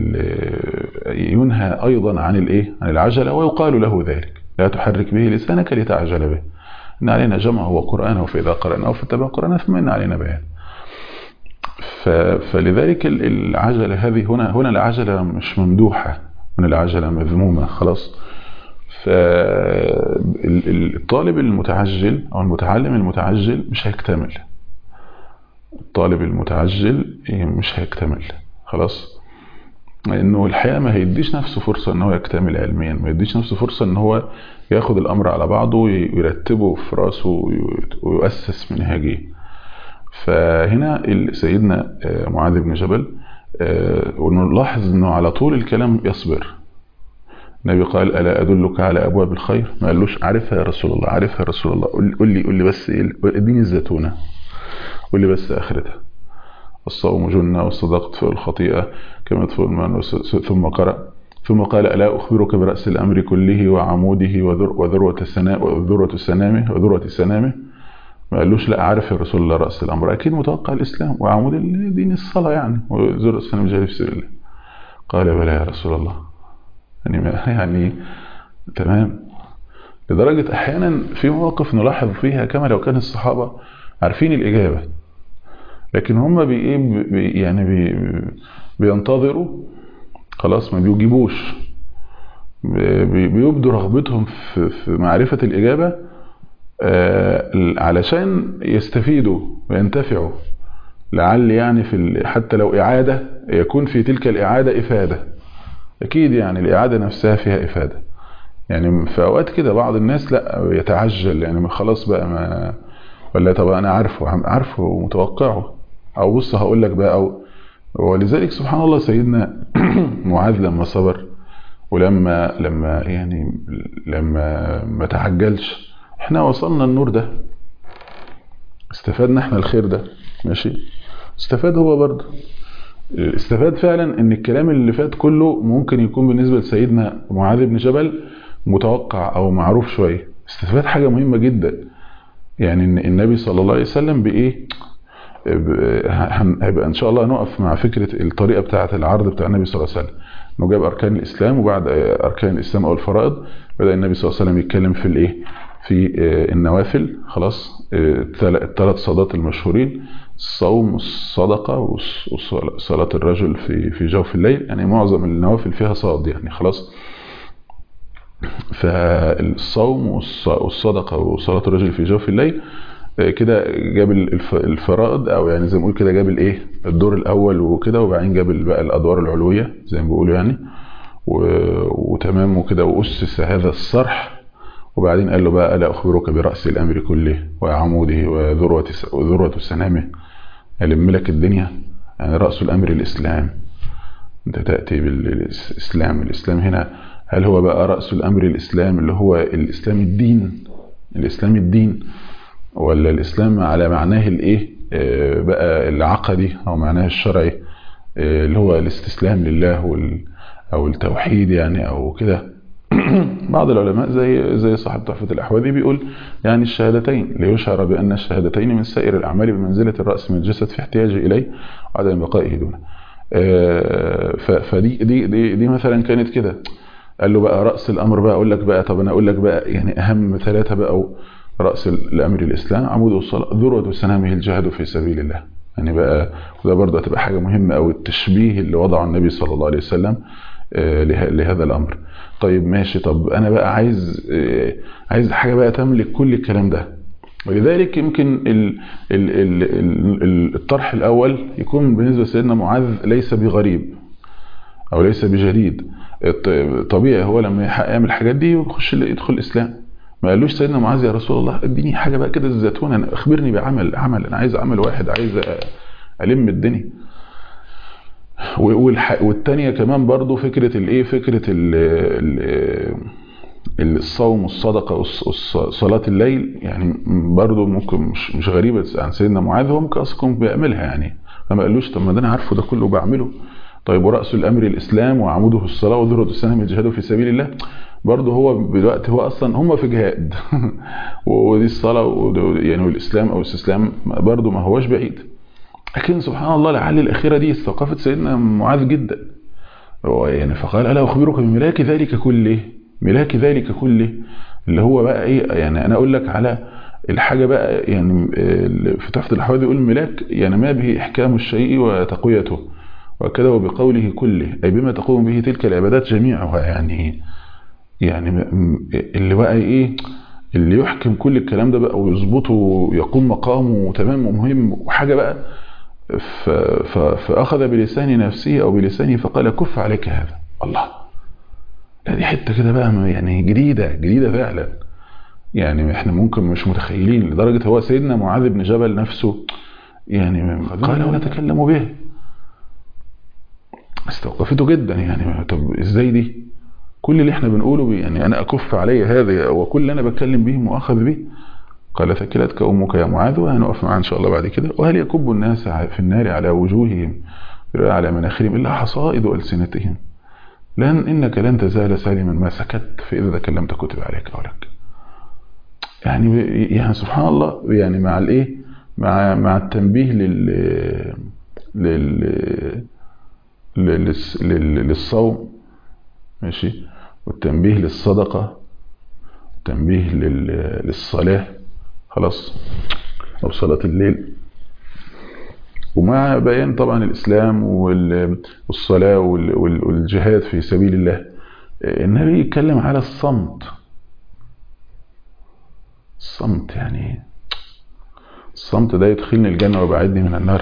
ينهى أيضا عن الإيه عن العجلة ويقال له ذلك لا تحرك به لسانك لتعجل به إن علينا جمعه وقرآنه فإذا قرأناه فاتبع قرآنه ثم إن علينا بيانه فلذلك العجلة هذه هنا هنا العجلة مش ممدوحة هنا العجلة مذمومة خلاص فالطالب المتعجل أو المتعلم المتعجل مش هيكتمل الطالب المتعجل مش هيكتمل خلاص لأنه الحقيقة ما هيديش نفسه فرصة أنه يكتمل علميا ما يديش نفسه فرصة أن هو ياخد الأمر على بعضه ويرتبه في راسه ويؤسس منهجيه فهنا سيدنا معاذ بن جبل ونلاحظ أنه على طول الكلام يصبر النبي قال ألا أدلك على أبواب الخير ما قالوش عارفها يا رسول الله عارفها يا رسول الله قول لي قول لي بس اديني الزيتونة قول لي بس آخرتها الصوم جنة والصدقة تطفئ الخطيئة كما تطفئ الماء ثم قرأ ثم قال ألا أخبرك برأس الأمر كله وعموده وذروة السناء وذروة السنامه وذروة سنامه ما قالوش لا عارف يا رسول الله رأس الأمر أكيد متوقع الإسلام وعمود الدين الصلاة يعني وذروة السنام جاري في سبيل الله قال بلى يا رسول الله يعني يعني تمام لدرجة أحيانا في مواقف نلاحظ فيها كما لو كان الصحابة عارفين الإجابة لكن هم بي بي يعني بي بينتظروا خلاص ما بيجيبوش بيبدوا رغبتهم في, في معرفة الإجابة علشان يستفيدوا وينتفعوا لعل يعني في حتى لو إعادة يكون في تلك الإعادة إفادة أكيد يعني الإعادة نفسها فيها إفادة يعني في أوقات كده بعض الناس لا يتعجل يعني خلاص بقى ما ولا طب أنا عارفه عارفه ومتوقعه أو بص هقول لك بقى أو ولذلك سبحان الله سيدنا معاذ لما صبر ولما لما يعني لما ما تعجلش احنا وصلنا النور ده استفدنا احنا الخير ده ماشي استفاد هو برضه استفاد فعلا ان الكلام اللي فات كله ممكن يكون بالنسبة لسيدنا معاذ بن جبل متوقع او معروف شوية استفاد حاجة مهمة جدا يعني ان النبي صلى الله عليه وسلم بايه هيبقى ان شاء الله نقف مع فكرة الطريقة بتاعة العرض بتاع النبي صلى الله عليه وسلم انه جاب اركان الاسلام وبعد اركان الاسلام او الفرائض بدأ النبي صلى الله عليه وسلم يتكلم في الايه في النوافل خلاص الثلاث صلاه المشهورين الصوم والصدقه وصلاه الرجل في في جوف الليل يعني معظم النوافل فيها صاد يعني خلاص فالصوم والصدقه وصلاه الرجل في جوف الليل كده جاب الفرائض او يعني زي ما بنقول كده جاب الايه الدور الاول وكده وبعدين جاب بقى الادوار العلويه زي ما بيقولوا يعني وتمام وكده واسس هذا الصرح وبعدين قال له بقى ألا أخبرك برأس الأمر كله وعموده وذروة وذروة سنامه ألم لك الدنيا يعني رأس الأمر الإسلام أنت تأتي بالإسلام الإسلام هنا هل هو بقى رأس الأمر الإسلام اللي هو الإسلام الدين الإسلام الدين ولا الإسلام على معناه الإيه بقى العقدي أو معناه الشرعي اللي هو الاستسلام لله وال او التوحيد يعني او كده بعض العلماء زي زي صاحب تحفة الأحوذي بيقول يعني الشهادتين ليشعر بأن الشهادتين من سائر الأعمال بمنزلة الرأس من الجسد في احتياجه إليه وعدم بقائه دونه فدي دي دي دي مثلا كانت كده قال له بقى رأس الأمر بقى أقول لك بقى طب أنا أقول لك بقى يعني أهم ثلاثة بقى رأس الأمر الإسلام عمود الصلاة ذروة سنامه الجهاد في سبيل الله يعني بقى وده برضه هتبقى حاجة مهمة أو التشبيه اللي وضعه النبي صلى الله عليه وسلم لهذا الأمر طيب ماشي طب أنا بقى عايز عايز حاجة بقى تملك كل الكلام ده ولذلك يمكن ال ال ال ال الطرح الأول يكون بالنسبة لسيدنا معاذ ليس بغريب أو ليس بجديد طبيعي هو لما يعمل الحاجات دي يخش يدخل الإسلام ما قالوش سيدنا معاذ يا رسول الله اديني حاجة بقى كده الزيتون أنا اخبرني بعمل عمل أنا عايز عمل واحد عايز ألم الدنيا والتانية كمان برضو فكرة الايه فكرة ال الصوم والصدقة وصلاة الليل يعني برضو ممكن مش, مش غريبة عن سيدنا معاذ هو ممكن اصلا بيعملها يعني فما قالوش طب ما ده انا عارفه ده كله بعمله طيب ورأس الامر الاسلام وعموده الصلاة وذروة السنة الجهاد في سبيل الله برضه هو دلوقتي هو اصلا هم في جهاد ودي الصلاة يعني والاسلام او الاستسلام برضه ما هوش بعيد لكن سبحان الله لعل الأخيرة دي استوقفت سيدنا معاذ جدا يعني فقال ألا أخبرك بملاك ذلك كله ملاك ذلك كله اللي هو بقى إيه يعني أنا أقول لك على الحاجة بقى يعني في تحت الأحوال يقول ملاك يعني ما به إحكام الشيء وتقويته وكذا وبقوله كله أي بما تقوم به تلك العبادات جميعها يعني يعني اللي بقى إيه اللي يحكم كل الكلام ده بقى ويظبطه ويقوم مقامه تمام ومهم وحاجة بقى فأخذ بلسان نفسه أو بلسانه فقال كف عليك هذا الله لا دي حتة كده بقى يعني جديدة جديدة فعلا يعني احنا ممكن مش متخيلين لدرجة هو سيدنا معاذ بن جبل نفسه يعني قال ولا تكلموا به استوقفته جدا يعني طب ازاي دي كل اللي احنا بنقوله يعني انا اكف علي هذا وكل اللي انا بتكلم به مؤاخذ به قال ثكلتك أمك يا معاذ وهنقف معاه إن شاء الله بعد كده وهل يكب الناس في النار على وجوههم على مناخرهم إلا حصائد ألسنتهم لن إنك لن تزال سالما ما سكت فإذا تكلمت كتب عليك قولك يعني يعني سبحان الله يعني مع الايه مع مع التنبيه لل لل للصوم ماشي والتنبيه للصدقة التنبيه للصلاة خلاص أو صلاة الليل ومع بيان طبعا الإسلام والصلاة والجهاد في سبيل الله النبي يتكلم على الصمت الصمت يعني الصمت ده يدخلني الجنة ويبعدني من النار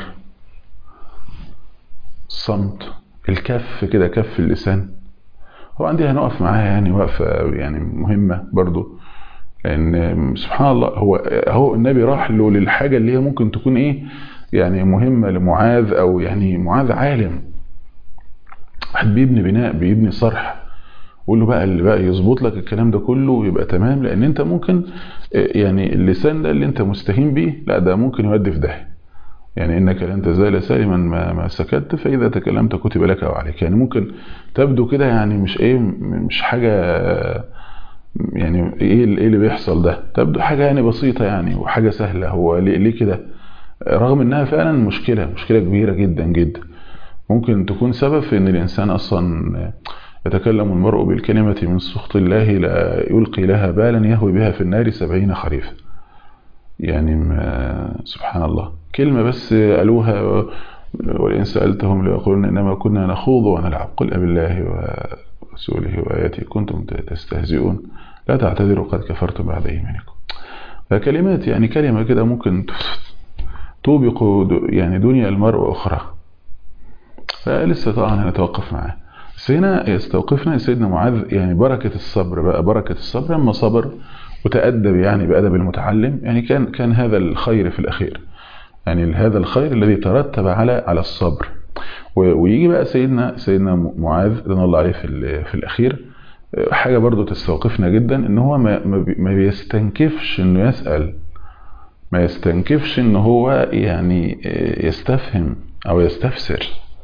الصمت الكف كده كف اللسان هو عندي هنقف معاها يعني وقفة يعني مهمة برضو لأن سبحان الله هو هو النبي راح له للحاجة اللي هي ممكن تكون إيه يعني مهمة لمعاذ أو يعني معاذ عالم واحد بيبني بناء بيبني صرح قول له بقى اللي بقى يظبط لك الكلام ده كله ويبقى تمام لأن أنت ممكن يعني اللسان ده اللي أنت مستهين بيه لا ده ممكن يودي في داهية يعني انك لن تزال سالما ما, ما سكت فاذا تكلمت كتب لك او عليك يعني ممكن تبدو كده يعني مش ايه مش حاجه يعني ايه ايه اللي بيحصل ده تبدو حاجه يعني بسيطه يعني وحاجه سهله هو ليه, ليه كده رغم انها فعلا مشكله مشكله كبيره جدا جدا ممكن تكون سبب في ان الانسان اصلا يتكلم المرء بالكلمه من سخط الله لا يلقي لها بالا يهوي بها في النار سبعين خريفا يعني سبحان الله كلمة بس قالوها ولئن سألتهم ليقولون إنما كنا نخوض ونلعب قل أبالله ورسوله وآياته كنتم تستهزئون لا تعتذروا قد كفرتم بعد إيمانكم فكلمات يعني كلمة كده ممكن توبق يعني دنيا المرء أخرى فلسه طبعا هنتوقف معاه بس هنا يستوقفنا سيدنا معاذ يعني بركة الصبر بقى بركة الصبر لما صبر وتأدب يعني بأدب المتعلم يعني كان كان هذا الخير في الأخير يعني هذا الخير الذي ترتب على على الصبر ويجي بقى سيدنا سيدنا معاذ رضي الله عليه في في الأخير حاجة برضو تستوقفنا جدا ان هو ما ما بيستنكفش انه يسأل ما يستنكفش ان هو يعني يستفهم او يستفسر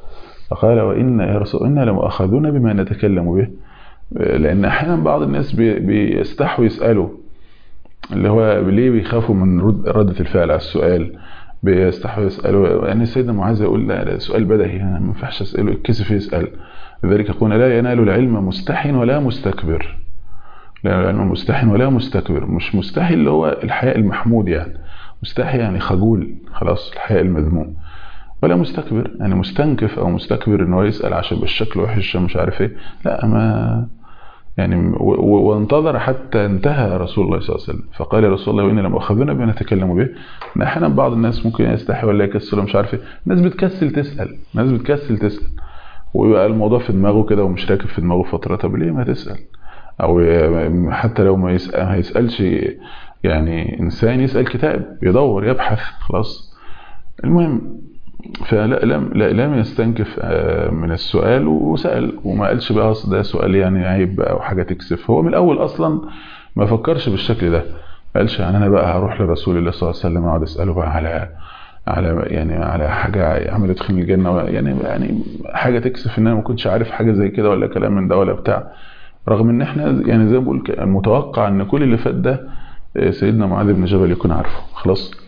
فقال وإن يا رسول إنا لمؤاخذون بما نتكلم به لأن أحيانا بعض الناس بيستحوا يسألوا اللي هو ليه بيخافوا من ردة الفعل على السؤال بيستحوا يسألوا يعني سيدنا معاذ يقول لا ده سؤال بدهي يعني ما ينفعش أسأله الكسف يسأل لذلك يقول لا ينال العلم مستحن ولا مستكبر لا ينال العلم مستحن ولا مستكبر مش مستحي اللي هو الحياء المحمود يعني مستحي يعني خجول خلاص الحياء المذموم ولا مستكبر يعني مستنكف او مستكبر ان هو يسال عشان يبقى الشكل وحش مش عارف ايه لا ما يعني وانتظر حتى انتهى رسول الله صلى الله عليه وسلم فقال يا رسول الله وإن لم أخذنا بما نتكلم به ان احيانا بعض الناس ممكن يستحي ولا يكسل ومش عارف ايه الناس بتكسل تسال الناس بتكسل تسال ويبقى الموضوع في دماغه كده ومش راكب في دماغه فتره طب ليه ما تسال او حتى لو ما يسأل ما يسالش يعني انسان يسال كتاب يدور يبحث خلاص المهم فلا لم لا لم يستنكف من السؤال وسأل وما قالش بقى اصل ده سؤال يعني عيب بقى او حاجه تكسف هو من الاول اصلا ما فكرش بالشكل ده ما قالش يعني انا بقى هروح لرسول الله صلى الله عليه وسلم اقعد اساله بقى على على يعني على حاجه عمل يدخلني الجنه يعني يعني حاجه تكسف ان انا ما كنتش عارف حاجه زي كده ولا كلام من ده ولا بتاع رغم ان احنا يعني زي ما بقول المتوقع ان كل اللي فات ده سيدنا معاذ بن جبل يكون عارفه خلاص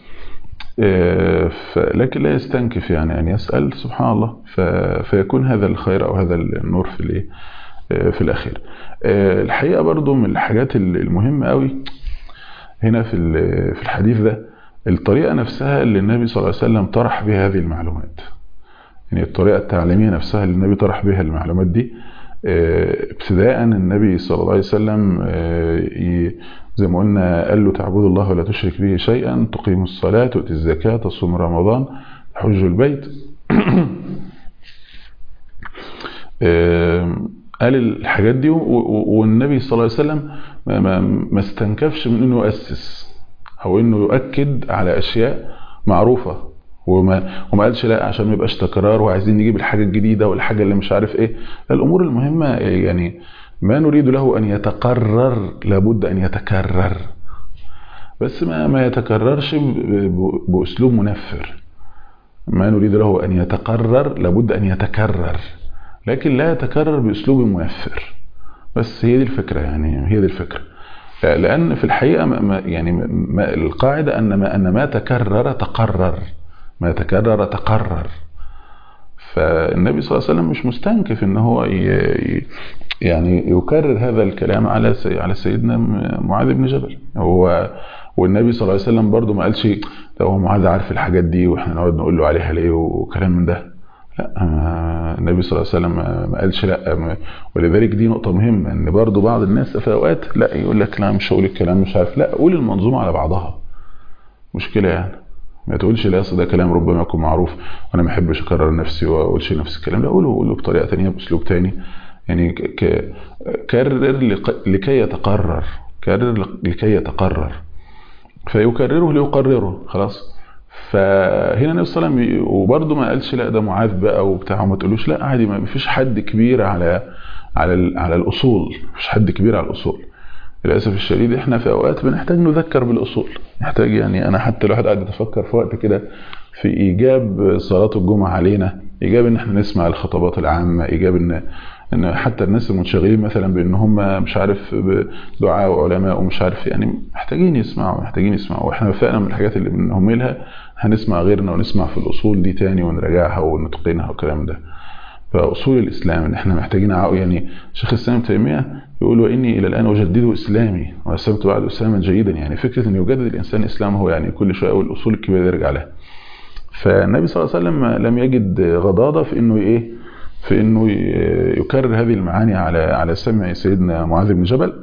لكن لا يستنكف يعني أن يسأل سبحان الله فيكون هذا الخير أو هذا النور في في الأخير الحقيقة برضو من الحاجات المهمة قوي هنا في في الحديث ده الطريقة نفسها اللي النبي صلى الله عليه وسلم طرح بها هذه المعلومات يعني الطريقة التعليمية نفسها اللي النبي طرح بها المعلومات دي ابتداء النبي صلى الله عليه وسلم زي ما قلنا قال له تعبد الله ولا تشرك به شيئا تقيم الصلاة تؤتي الزكاة تصوم رمضان تحج البيت قال الحاجات دي والنبي صلى الله عليه وسلم ما, ما, ما استنكفش من انه يؤسس او انه يؤكد على اشياء معروفة وما وما قالش لا عشان ما يبقاش تكرار وعايزين نجيب الحاجة الجديدة والحاجة اللي مش عارف ايه الامور المهمة يعني ما نريد له أن يتقرر لابد أن يتكرر بس ما ما يتكررش بأسلوب منفر ما نريد له أن يتقرر لابد أن يتكرر لكن لا يتكرر بأسلوب منفر بس هي دي الفكرة يعني هي دي الفكرة لأن في الحقيقة ما يعني ما القاعدة أن ما أن ما تكرر تقرر ما تكرر تقرر فالنبي صلى الله عليه وسلم مش مستنكف ان هو يعني يكرر هذا الكلام على على سيدنا معاذ بن جبل هو والنبي صلى الله عليه وسلم برضه ما قالش ده هو معاذ عارف الحاجات دي واحنا نقعد نقول له عليها ليه وكلام من ده لا النبي صلى الله عليه وسلم ما قالش لا ولذلك دي نقطه مهمه ان برضه بعض الناس في اوقات لا يقول لك لا مش هقول الكلام مش عارف لا قول المنظومه على بعضها مشكله يعني ما تقولش لا اصل ده كلام ربما يكون معروف وانا ما احبش اكرر نفسي واقولش نفس الكلام لا قوله قوله بطريقه ثانيه باسلوب ثاني يعني ك... كرر لكي يتقرر كرر لكي يتقرر فيكرره ليقرره خلاص فهنا النبي صلى الله عليه وسلم وبرده ما قالش لا ده معاذ بقى وبتاع وما تقولوش لا عادي ما فيش حد كبير على على على الاصول مفيش حد كبير على الاصول للاسف الشديد احنا في اوقات بنحتاج نذكر بالاصول نحتاج يعني انا حتى الواحد قاعد يتفكر في وقت كده في ايجاب صلاه الجمعه علينا ايجاب ان احنا نسمع الخطابات العامه ايجاب ان ان حتى الناس المنشغلين مثلا بان هم مش عارف دعاء وعلماء ومش عارف يعني محتاجين يسمعوا محتاجين يسمعوا واحنا فعلا من الحاجات اللي بنهملها هنسمع غيرنا ونسمع في الاصول دي تاني ونراجعها ونتقنها والكلام ده فاصول الاسلام ان احنا محتاجين يعني شيخ الاسلام ابن تيميه يقول واني الى الان اجدد اسلامي واسلمت بعد اسلاما جيدا يعني فكره ان يجدد الانسان اسلامه هو يعني كل شويه اول الاصول الكبيره يرجع لها فالنبي صلى الله عليه وسلم لم يجد غضاضه في انه ايه في انه يكرر هذه المعاني على على سمع سيدنا معاذ بن جبل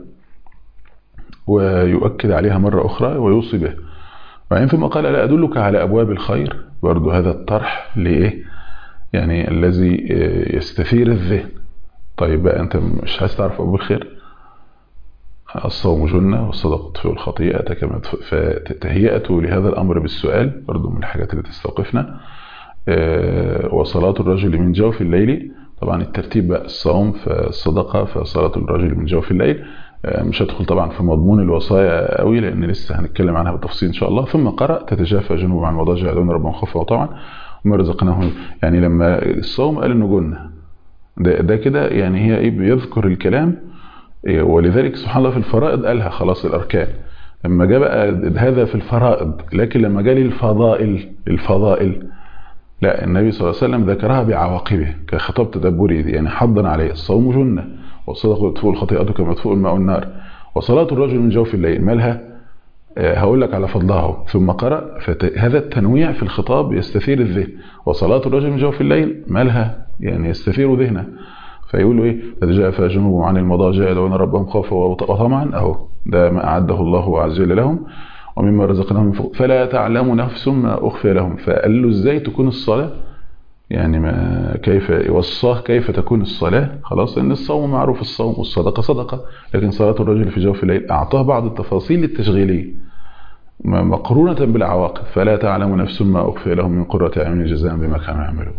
ويؤكد عليها مره اخرى ويوصي به وبعدين ثم قال لا ادلك على ابواب الخير برضو هذا الطرح لايه يعني الذي يستثير الذهن طيب بقى انت مش عايز تعرف ابواب الخير الصوم جنة والصدقة تطفئ الخطيئة كما فتهيئته لهذا الأمر بالسؤال برضو من الحاجات اللي تستوقفنا وصلاة الرجل من جوف الليل طبعا الترتيب بقى الصوم فالصدقة فصلاة الرجل من جوف الليل مش هدخل طبعا في مضمون الوصايا قوي لأن لسه هنتكلم عنها بالتفصيل إن شاء الله ثم قرأ تتجافى جنوب عن المضاجع دون ربهم خوفا وطبعا وما رزقناهم يعني لما الصوم قال انه جنه ده, ده كده يعني هي ايه بيذكر الكلام إيه ولذلك سبحان الله في الفرائض قالها خلاص الاركان لما جاء بقى هذا في الفرائض لكن لما جاء للفضائل الفضائل لا النبي صلى الله عليه وسلم ذكرها بعواقبه كخطاب تدبري دي يعني حضا عليه الصوم جنة والصدق يطفئ الخطيئة كما يطفئ الماء النار وصلاة الرجل من جوف الليل مالها آه هقول لك على فضلها ثم قرأ هذا التنويع في الخطاب يستثير الذهن وصلاة الرجل من جوف الليل مالها يعني يستثير ذهنه فيقول له ايه تتجافى جنوبهم عن المضاجع يدعون ربهم خوفا وطمعا اهو ده ما اعده الله عز وجل لهم ومما رزقناهم فلا تعلم نفس ما اخفي لهم فقال له ازاي تكون الصلاه يعني ما كيف وصاه كيف تكون الصلاه خلاص ان الصوم معروف الصوم والصدقه صدقه لكن صلاه الرجل في جوف الليل اعطاه بعض التفاصيل التشغيليه مقرونه بالعواقب فلا تعلم نفس ما اخفي لهم من قره اعين جزاء بما كانوا يعملون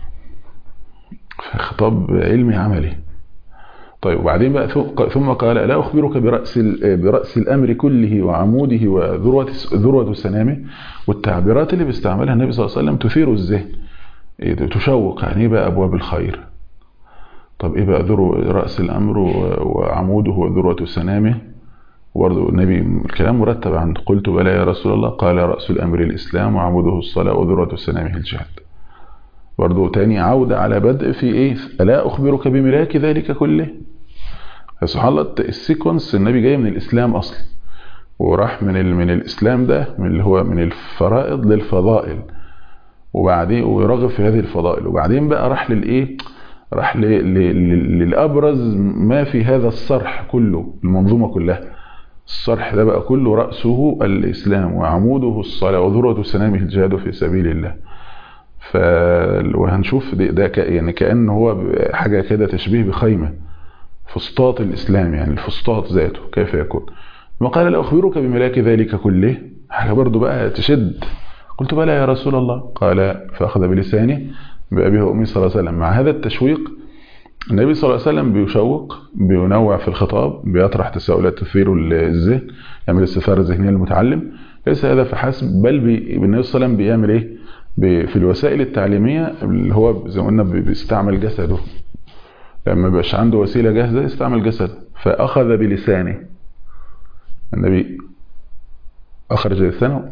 خطاب علمي عملي طيب وبعدين بقى ثم قال لا أخبرك برأس, برأس الأمر كله وعموده وذروة ذروة سنامه والتعبيرات اللي بيستعملها النبي صلى الله عليه وسلم تثير الذهن تشوق يعني ايه بقى أبواب الخير طب ايه بقى ذرو رأس الأمر وعموده وذروة سنامه وبرضه النبي الكلام مرتب عن قلت بلى يا رسول الله قال رأس الأمر الإسلام وعموده الصلاة وذروة سنامه الجهاد برضو تاني عودة على بدء في ايه ألا أخبرك بملاك ذلك كله سبحان الله السيكونس النبي جاي من الإسلام أصلا وراح من ال من الإسلام ده من اللي هو من الفرائض للفضائل وبعدين ويرغب في هذه الفضائل وبعدين بقى راح للإيه راح ل ل للأبرز ما في هذا الصرح كله المنظومة كلها الصرح ده بقى كله رأسه الإسلام وعموده الصلاة وذروة سنامه الجهاد في سبيل الله ف وهنشوف ده, ده ك... يعني كأنه هو حاجة كده تشبيه بخيمة فسطاط الإسلام يعني الفسطاط ذاته كيف يكون وقال لا أخبرك بملاك ذلك كله حاجة برضو بقى تشد قلت بلى يا رسول الله قال فأخذ بلسانه بأبيه وأمي صلى الله عليه وسلم مع هذا التشويق النبي صلى الله عليه وسلم بيشوق بينوع في الخطاب بيطرح تساؤلات تثير الذهن يعمل استثارة ذهنية للمتعلم ليس هذا فحسب بل بي... النبي صلى الله عليه وسلم بيعمل ايه في الوسائل التعليمية اللي هو زي ما قلنا بيستعمل جسده لما بيبقاش عنده وسيلة جاهزة يستعمل جسده فأخذ بلسانه النبي أخرج لسانه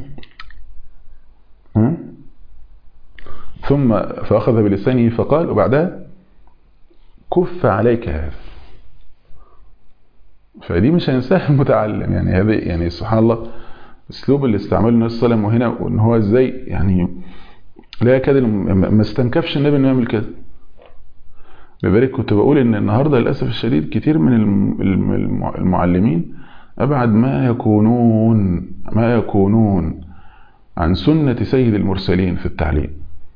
ثم فأخذ بلسانه فقال وبعدها كف عليك هذا فدي مش هينساها المتعلم يعني هذا يعني سبحان الله اسلوب اللي استعمله النبي صلى الله عليه وسلم وهنا وان هو ازاي يعني لا يكاد ما استنكفش النبي انه يعمل كده لذلك كنت بقول ان النهارده للاسف الشديد كتير من المعلمين ابعد ما يكونون ما يكونون عن سنة سيد المرسلين في التعليم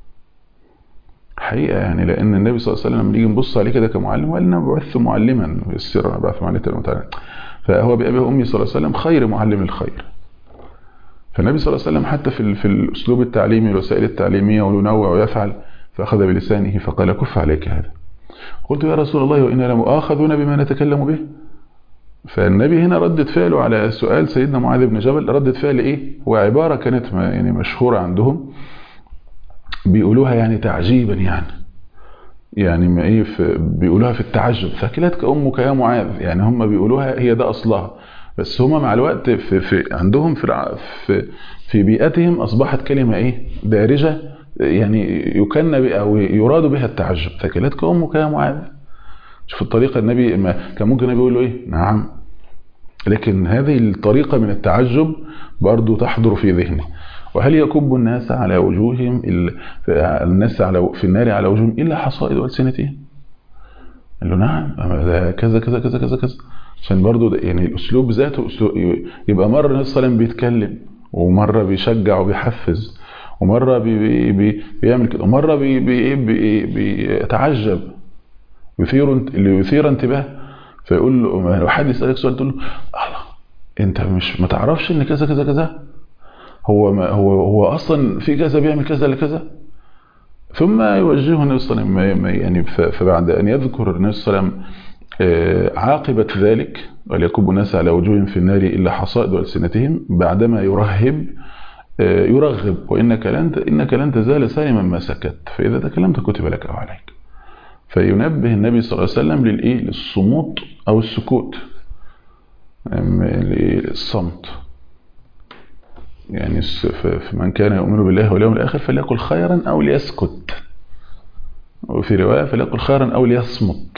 حقيقة يعني لأن النبي صلى الله عليه وسلم لما نيجي نبص عليه كده كمعلم وقال أنا بعث معلما في السر أنا بعث معلما المتعلم فهو بأبي وأمي صلى الله عليه وسلم خير معلم الخير فالنبي صلى الله عليه وسلم حتى في في الاسلوب التعليمي والوسائل التعليميه وينوع ويفعل فاخذ بلسانه فقال كف عليك هذا قلت يا رسول الله وانا لمؤاخذون بما نتكلم به فالنبي هنا ردت فعله على سؤال سيدنا معاذ بن جبل ردت فعل ايه هو عباره كانت يعني مشهوره عندهم بيقولوها يعني تعجيبا يعني يعني ما ايه بيقولوها في التعجب ثكلتك امك يا معاذ يعني هم بيقولوها هي ده اصلها بس هما مع الوقت في, في عندهم في في في بيئتهم اصبحت كلمه ايه دارجه يعني يكن او يراد بها التعجب ثكلتك امك يا معاذ شوف الطريقه النبي ما كان ممكن النبي يقول له ايه نعم لكن هذه الطريقه من التعجب برضو تحضر في ذهني وهل يكب الناس على وجوههم الناس على في النار على وجوههم الا حصائد السنتهم قال له نعم كذا كذا كذا كذا كذا عشان برضو يعني الاسلوب ذاته اسلوب يبقى مره النبي صلى الله عليه وسلم بيتكلم ومره بيشجع وبيحفز ومره بي بي بيعمل كده ومره بي بي بي بيتعجب يثير اللي يثير انتباه فيقول له لو حد يسالك سؤال تقول له الله انت مش ما تعرفش ان كذا كذا كذا هو ما هو هو اصلا في كذا بيعمل كذا لكذا ثم يوجهه النبي صلى الله عليه وسلم يعني فبعد ان يذكر النبي صلى الله عليه وسلم عاقبة ذلك وليكب الناس على وجوههم في النار إلا حصائد ألسنتهم بعدما يرهب يرغب وإنك لن إنك لن تزال سالما ما سكت فإذا تكلمت كتب لك أو عليك فينبه النبي صلى الله عليه وسلم للإيه للصمود أو السكوت الصمت يعني من كان يؤمن بالله واليوم الآخر فليقل خيرا أو ليسكت وفي رواية فليقل خيرا أو ليصمت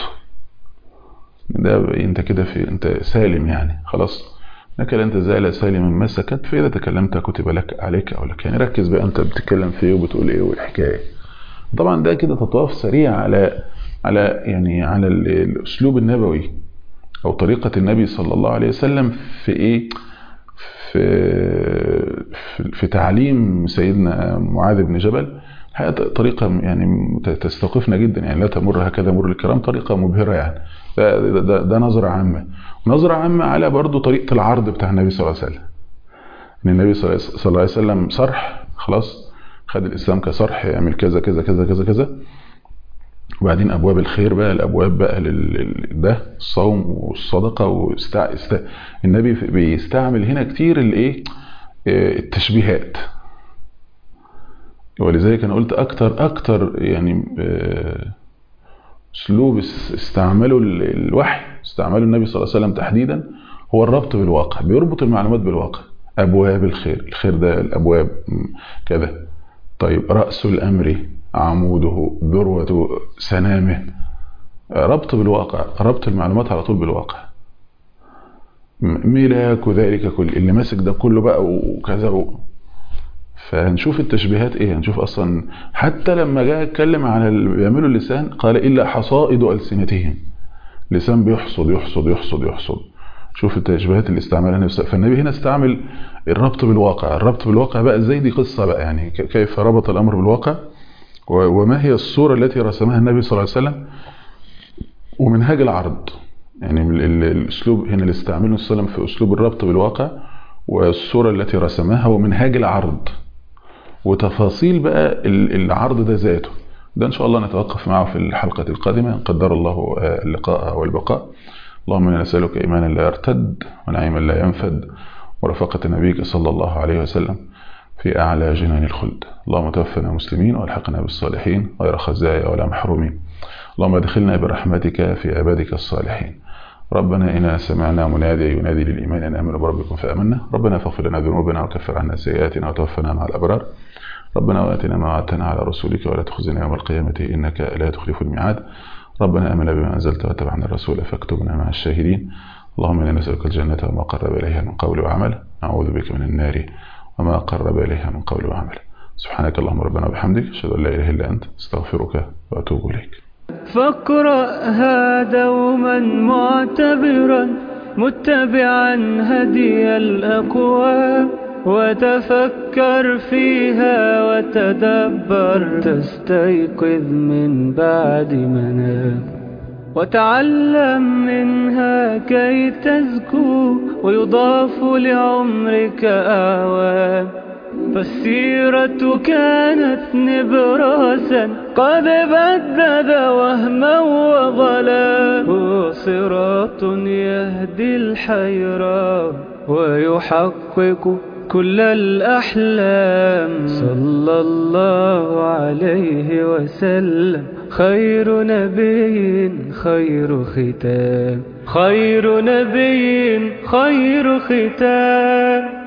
ده انت كده في انت سالم يعني خلاص انك لن تزال سالما ما سكت فاذا تكلمت كتب لك عليك او لك يعني ركز بقى انت بتتكلم في ايه وبتقول ايه والحكايه طبعا ده كده تطواف سريع على على يعني على الاسلوب النبوي او طريقه النبي صلى الله عليه وسلم في ايه في في, في تعليم سيدنا معاذ بن جبل طريقة يعني تستوقفنا جدا يعني لا تمر هكذا مر الكرام طريقة مبهرة يعني ده, ده, ده نظرة عامة نظرة عامة على برضو طريقة العرض بتاع النبي صلى الله عليه وسلم ان النبي صلى الله عليه وسلم صرح خلاص خد الإسلام كصرح يعمل كذا كذا كذا كذا كذا وبعدين أبواب الخير بقى الأبواب بقى لل... ده الصوم والصدقة واستع... است... النبي بيستعمل هنا كتير الايه التشبيهات ولذلك انا قلت اكتر اكتر يعني اسلوب استعمله الوحي استعمله النبي صلى الله عليه وسلم تحديدا هو الربط بالواقع بيربط المعلومات بالواقع ابواب الخير الخير ده الابواب كذا طيب راس الامر عموده ذروه سنامه ربط بالواقع ربط المعلومات على طول بالواقع ملاك ذلك كل اللي ماسك ده كله بقى وكذا و... فهنشوف التشبيهات ايه هنشوف اصلا حتى لما جاء اتكلم على اللي بيعملوا اللسان قال الا حصائد السنتهم لسان بيحصد يحصد يحصد يحصد شوف التشبيهات اللي استعملها النبي فالنبي هنا استعمل الربط بالواقع الربط بالواقع بقى ازاي دي قصه بقى يعني كيف ربط الامر بالواقع وما هي الصوره التي رسمها النبي صلى الله عليه وسلم ومنهاج العرض يعني الاسلوب هنا اللي استعمله صلى الله عليه وسلم في اسلوب الربط بالواقع والصوره التي رسمها ومنهاج العرض وتفاصيل بقى العرض ده ذاته ده إن شاء الله نتوقف معه في الحلقة القادمة قدر الله اللقاء والبقاء اللهم إنا نسألك إيمانا لا يرتد ونعيما لا ينفد ورفقة نبيك صلى الله عليه وسلم في أعلى جنان الخلد اللهم توفنا مسلمين والحقنا بالصالحين غير خزايا ولا محرومين اللهم ادخلنا برحمتك في عبادك الصالحين ربنا إنا سمعنا مناديا ينادي للإيمان أن آمنوا بربكم فآمنا ربنا فاغفر لنا ذنوبنا وكفر عنا سيئاتنا وتوفنا مع الأبرار ربنا وآتنا ما وعدتنا على رسولك ولا تخزنا يوم القيامة إنك لا تخلف الميعاد ربنا آمنا بما أنزلت واتبعنا الرسول فاكتبنا مع الشاهدين اللهم إنا نسألك الجنة وما قرب إليها من قول وعمل نعوذ بك من النار وما قرب إليها من قول وعمل سبحانك اللهم ربنا وبحمدك أشهد أن لا إله إلا أنت استغفرك وأتوب إليك فاقرأها دوما معتبرا متبعا هدي الأقوام وتفكر فيها وتدبر تستيقظ من بعد منام وتعلم منها كي تزكو ويضاف لعمرك أعوام فالسيرة كانت نبراسا قد بدد وهما وظلا هو صراط يهدي الحيران ويحقق كل الأحلام صلى الله عليه وسلم خير نبي خير ختام خير نبي خير ختام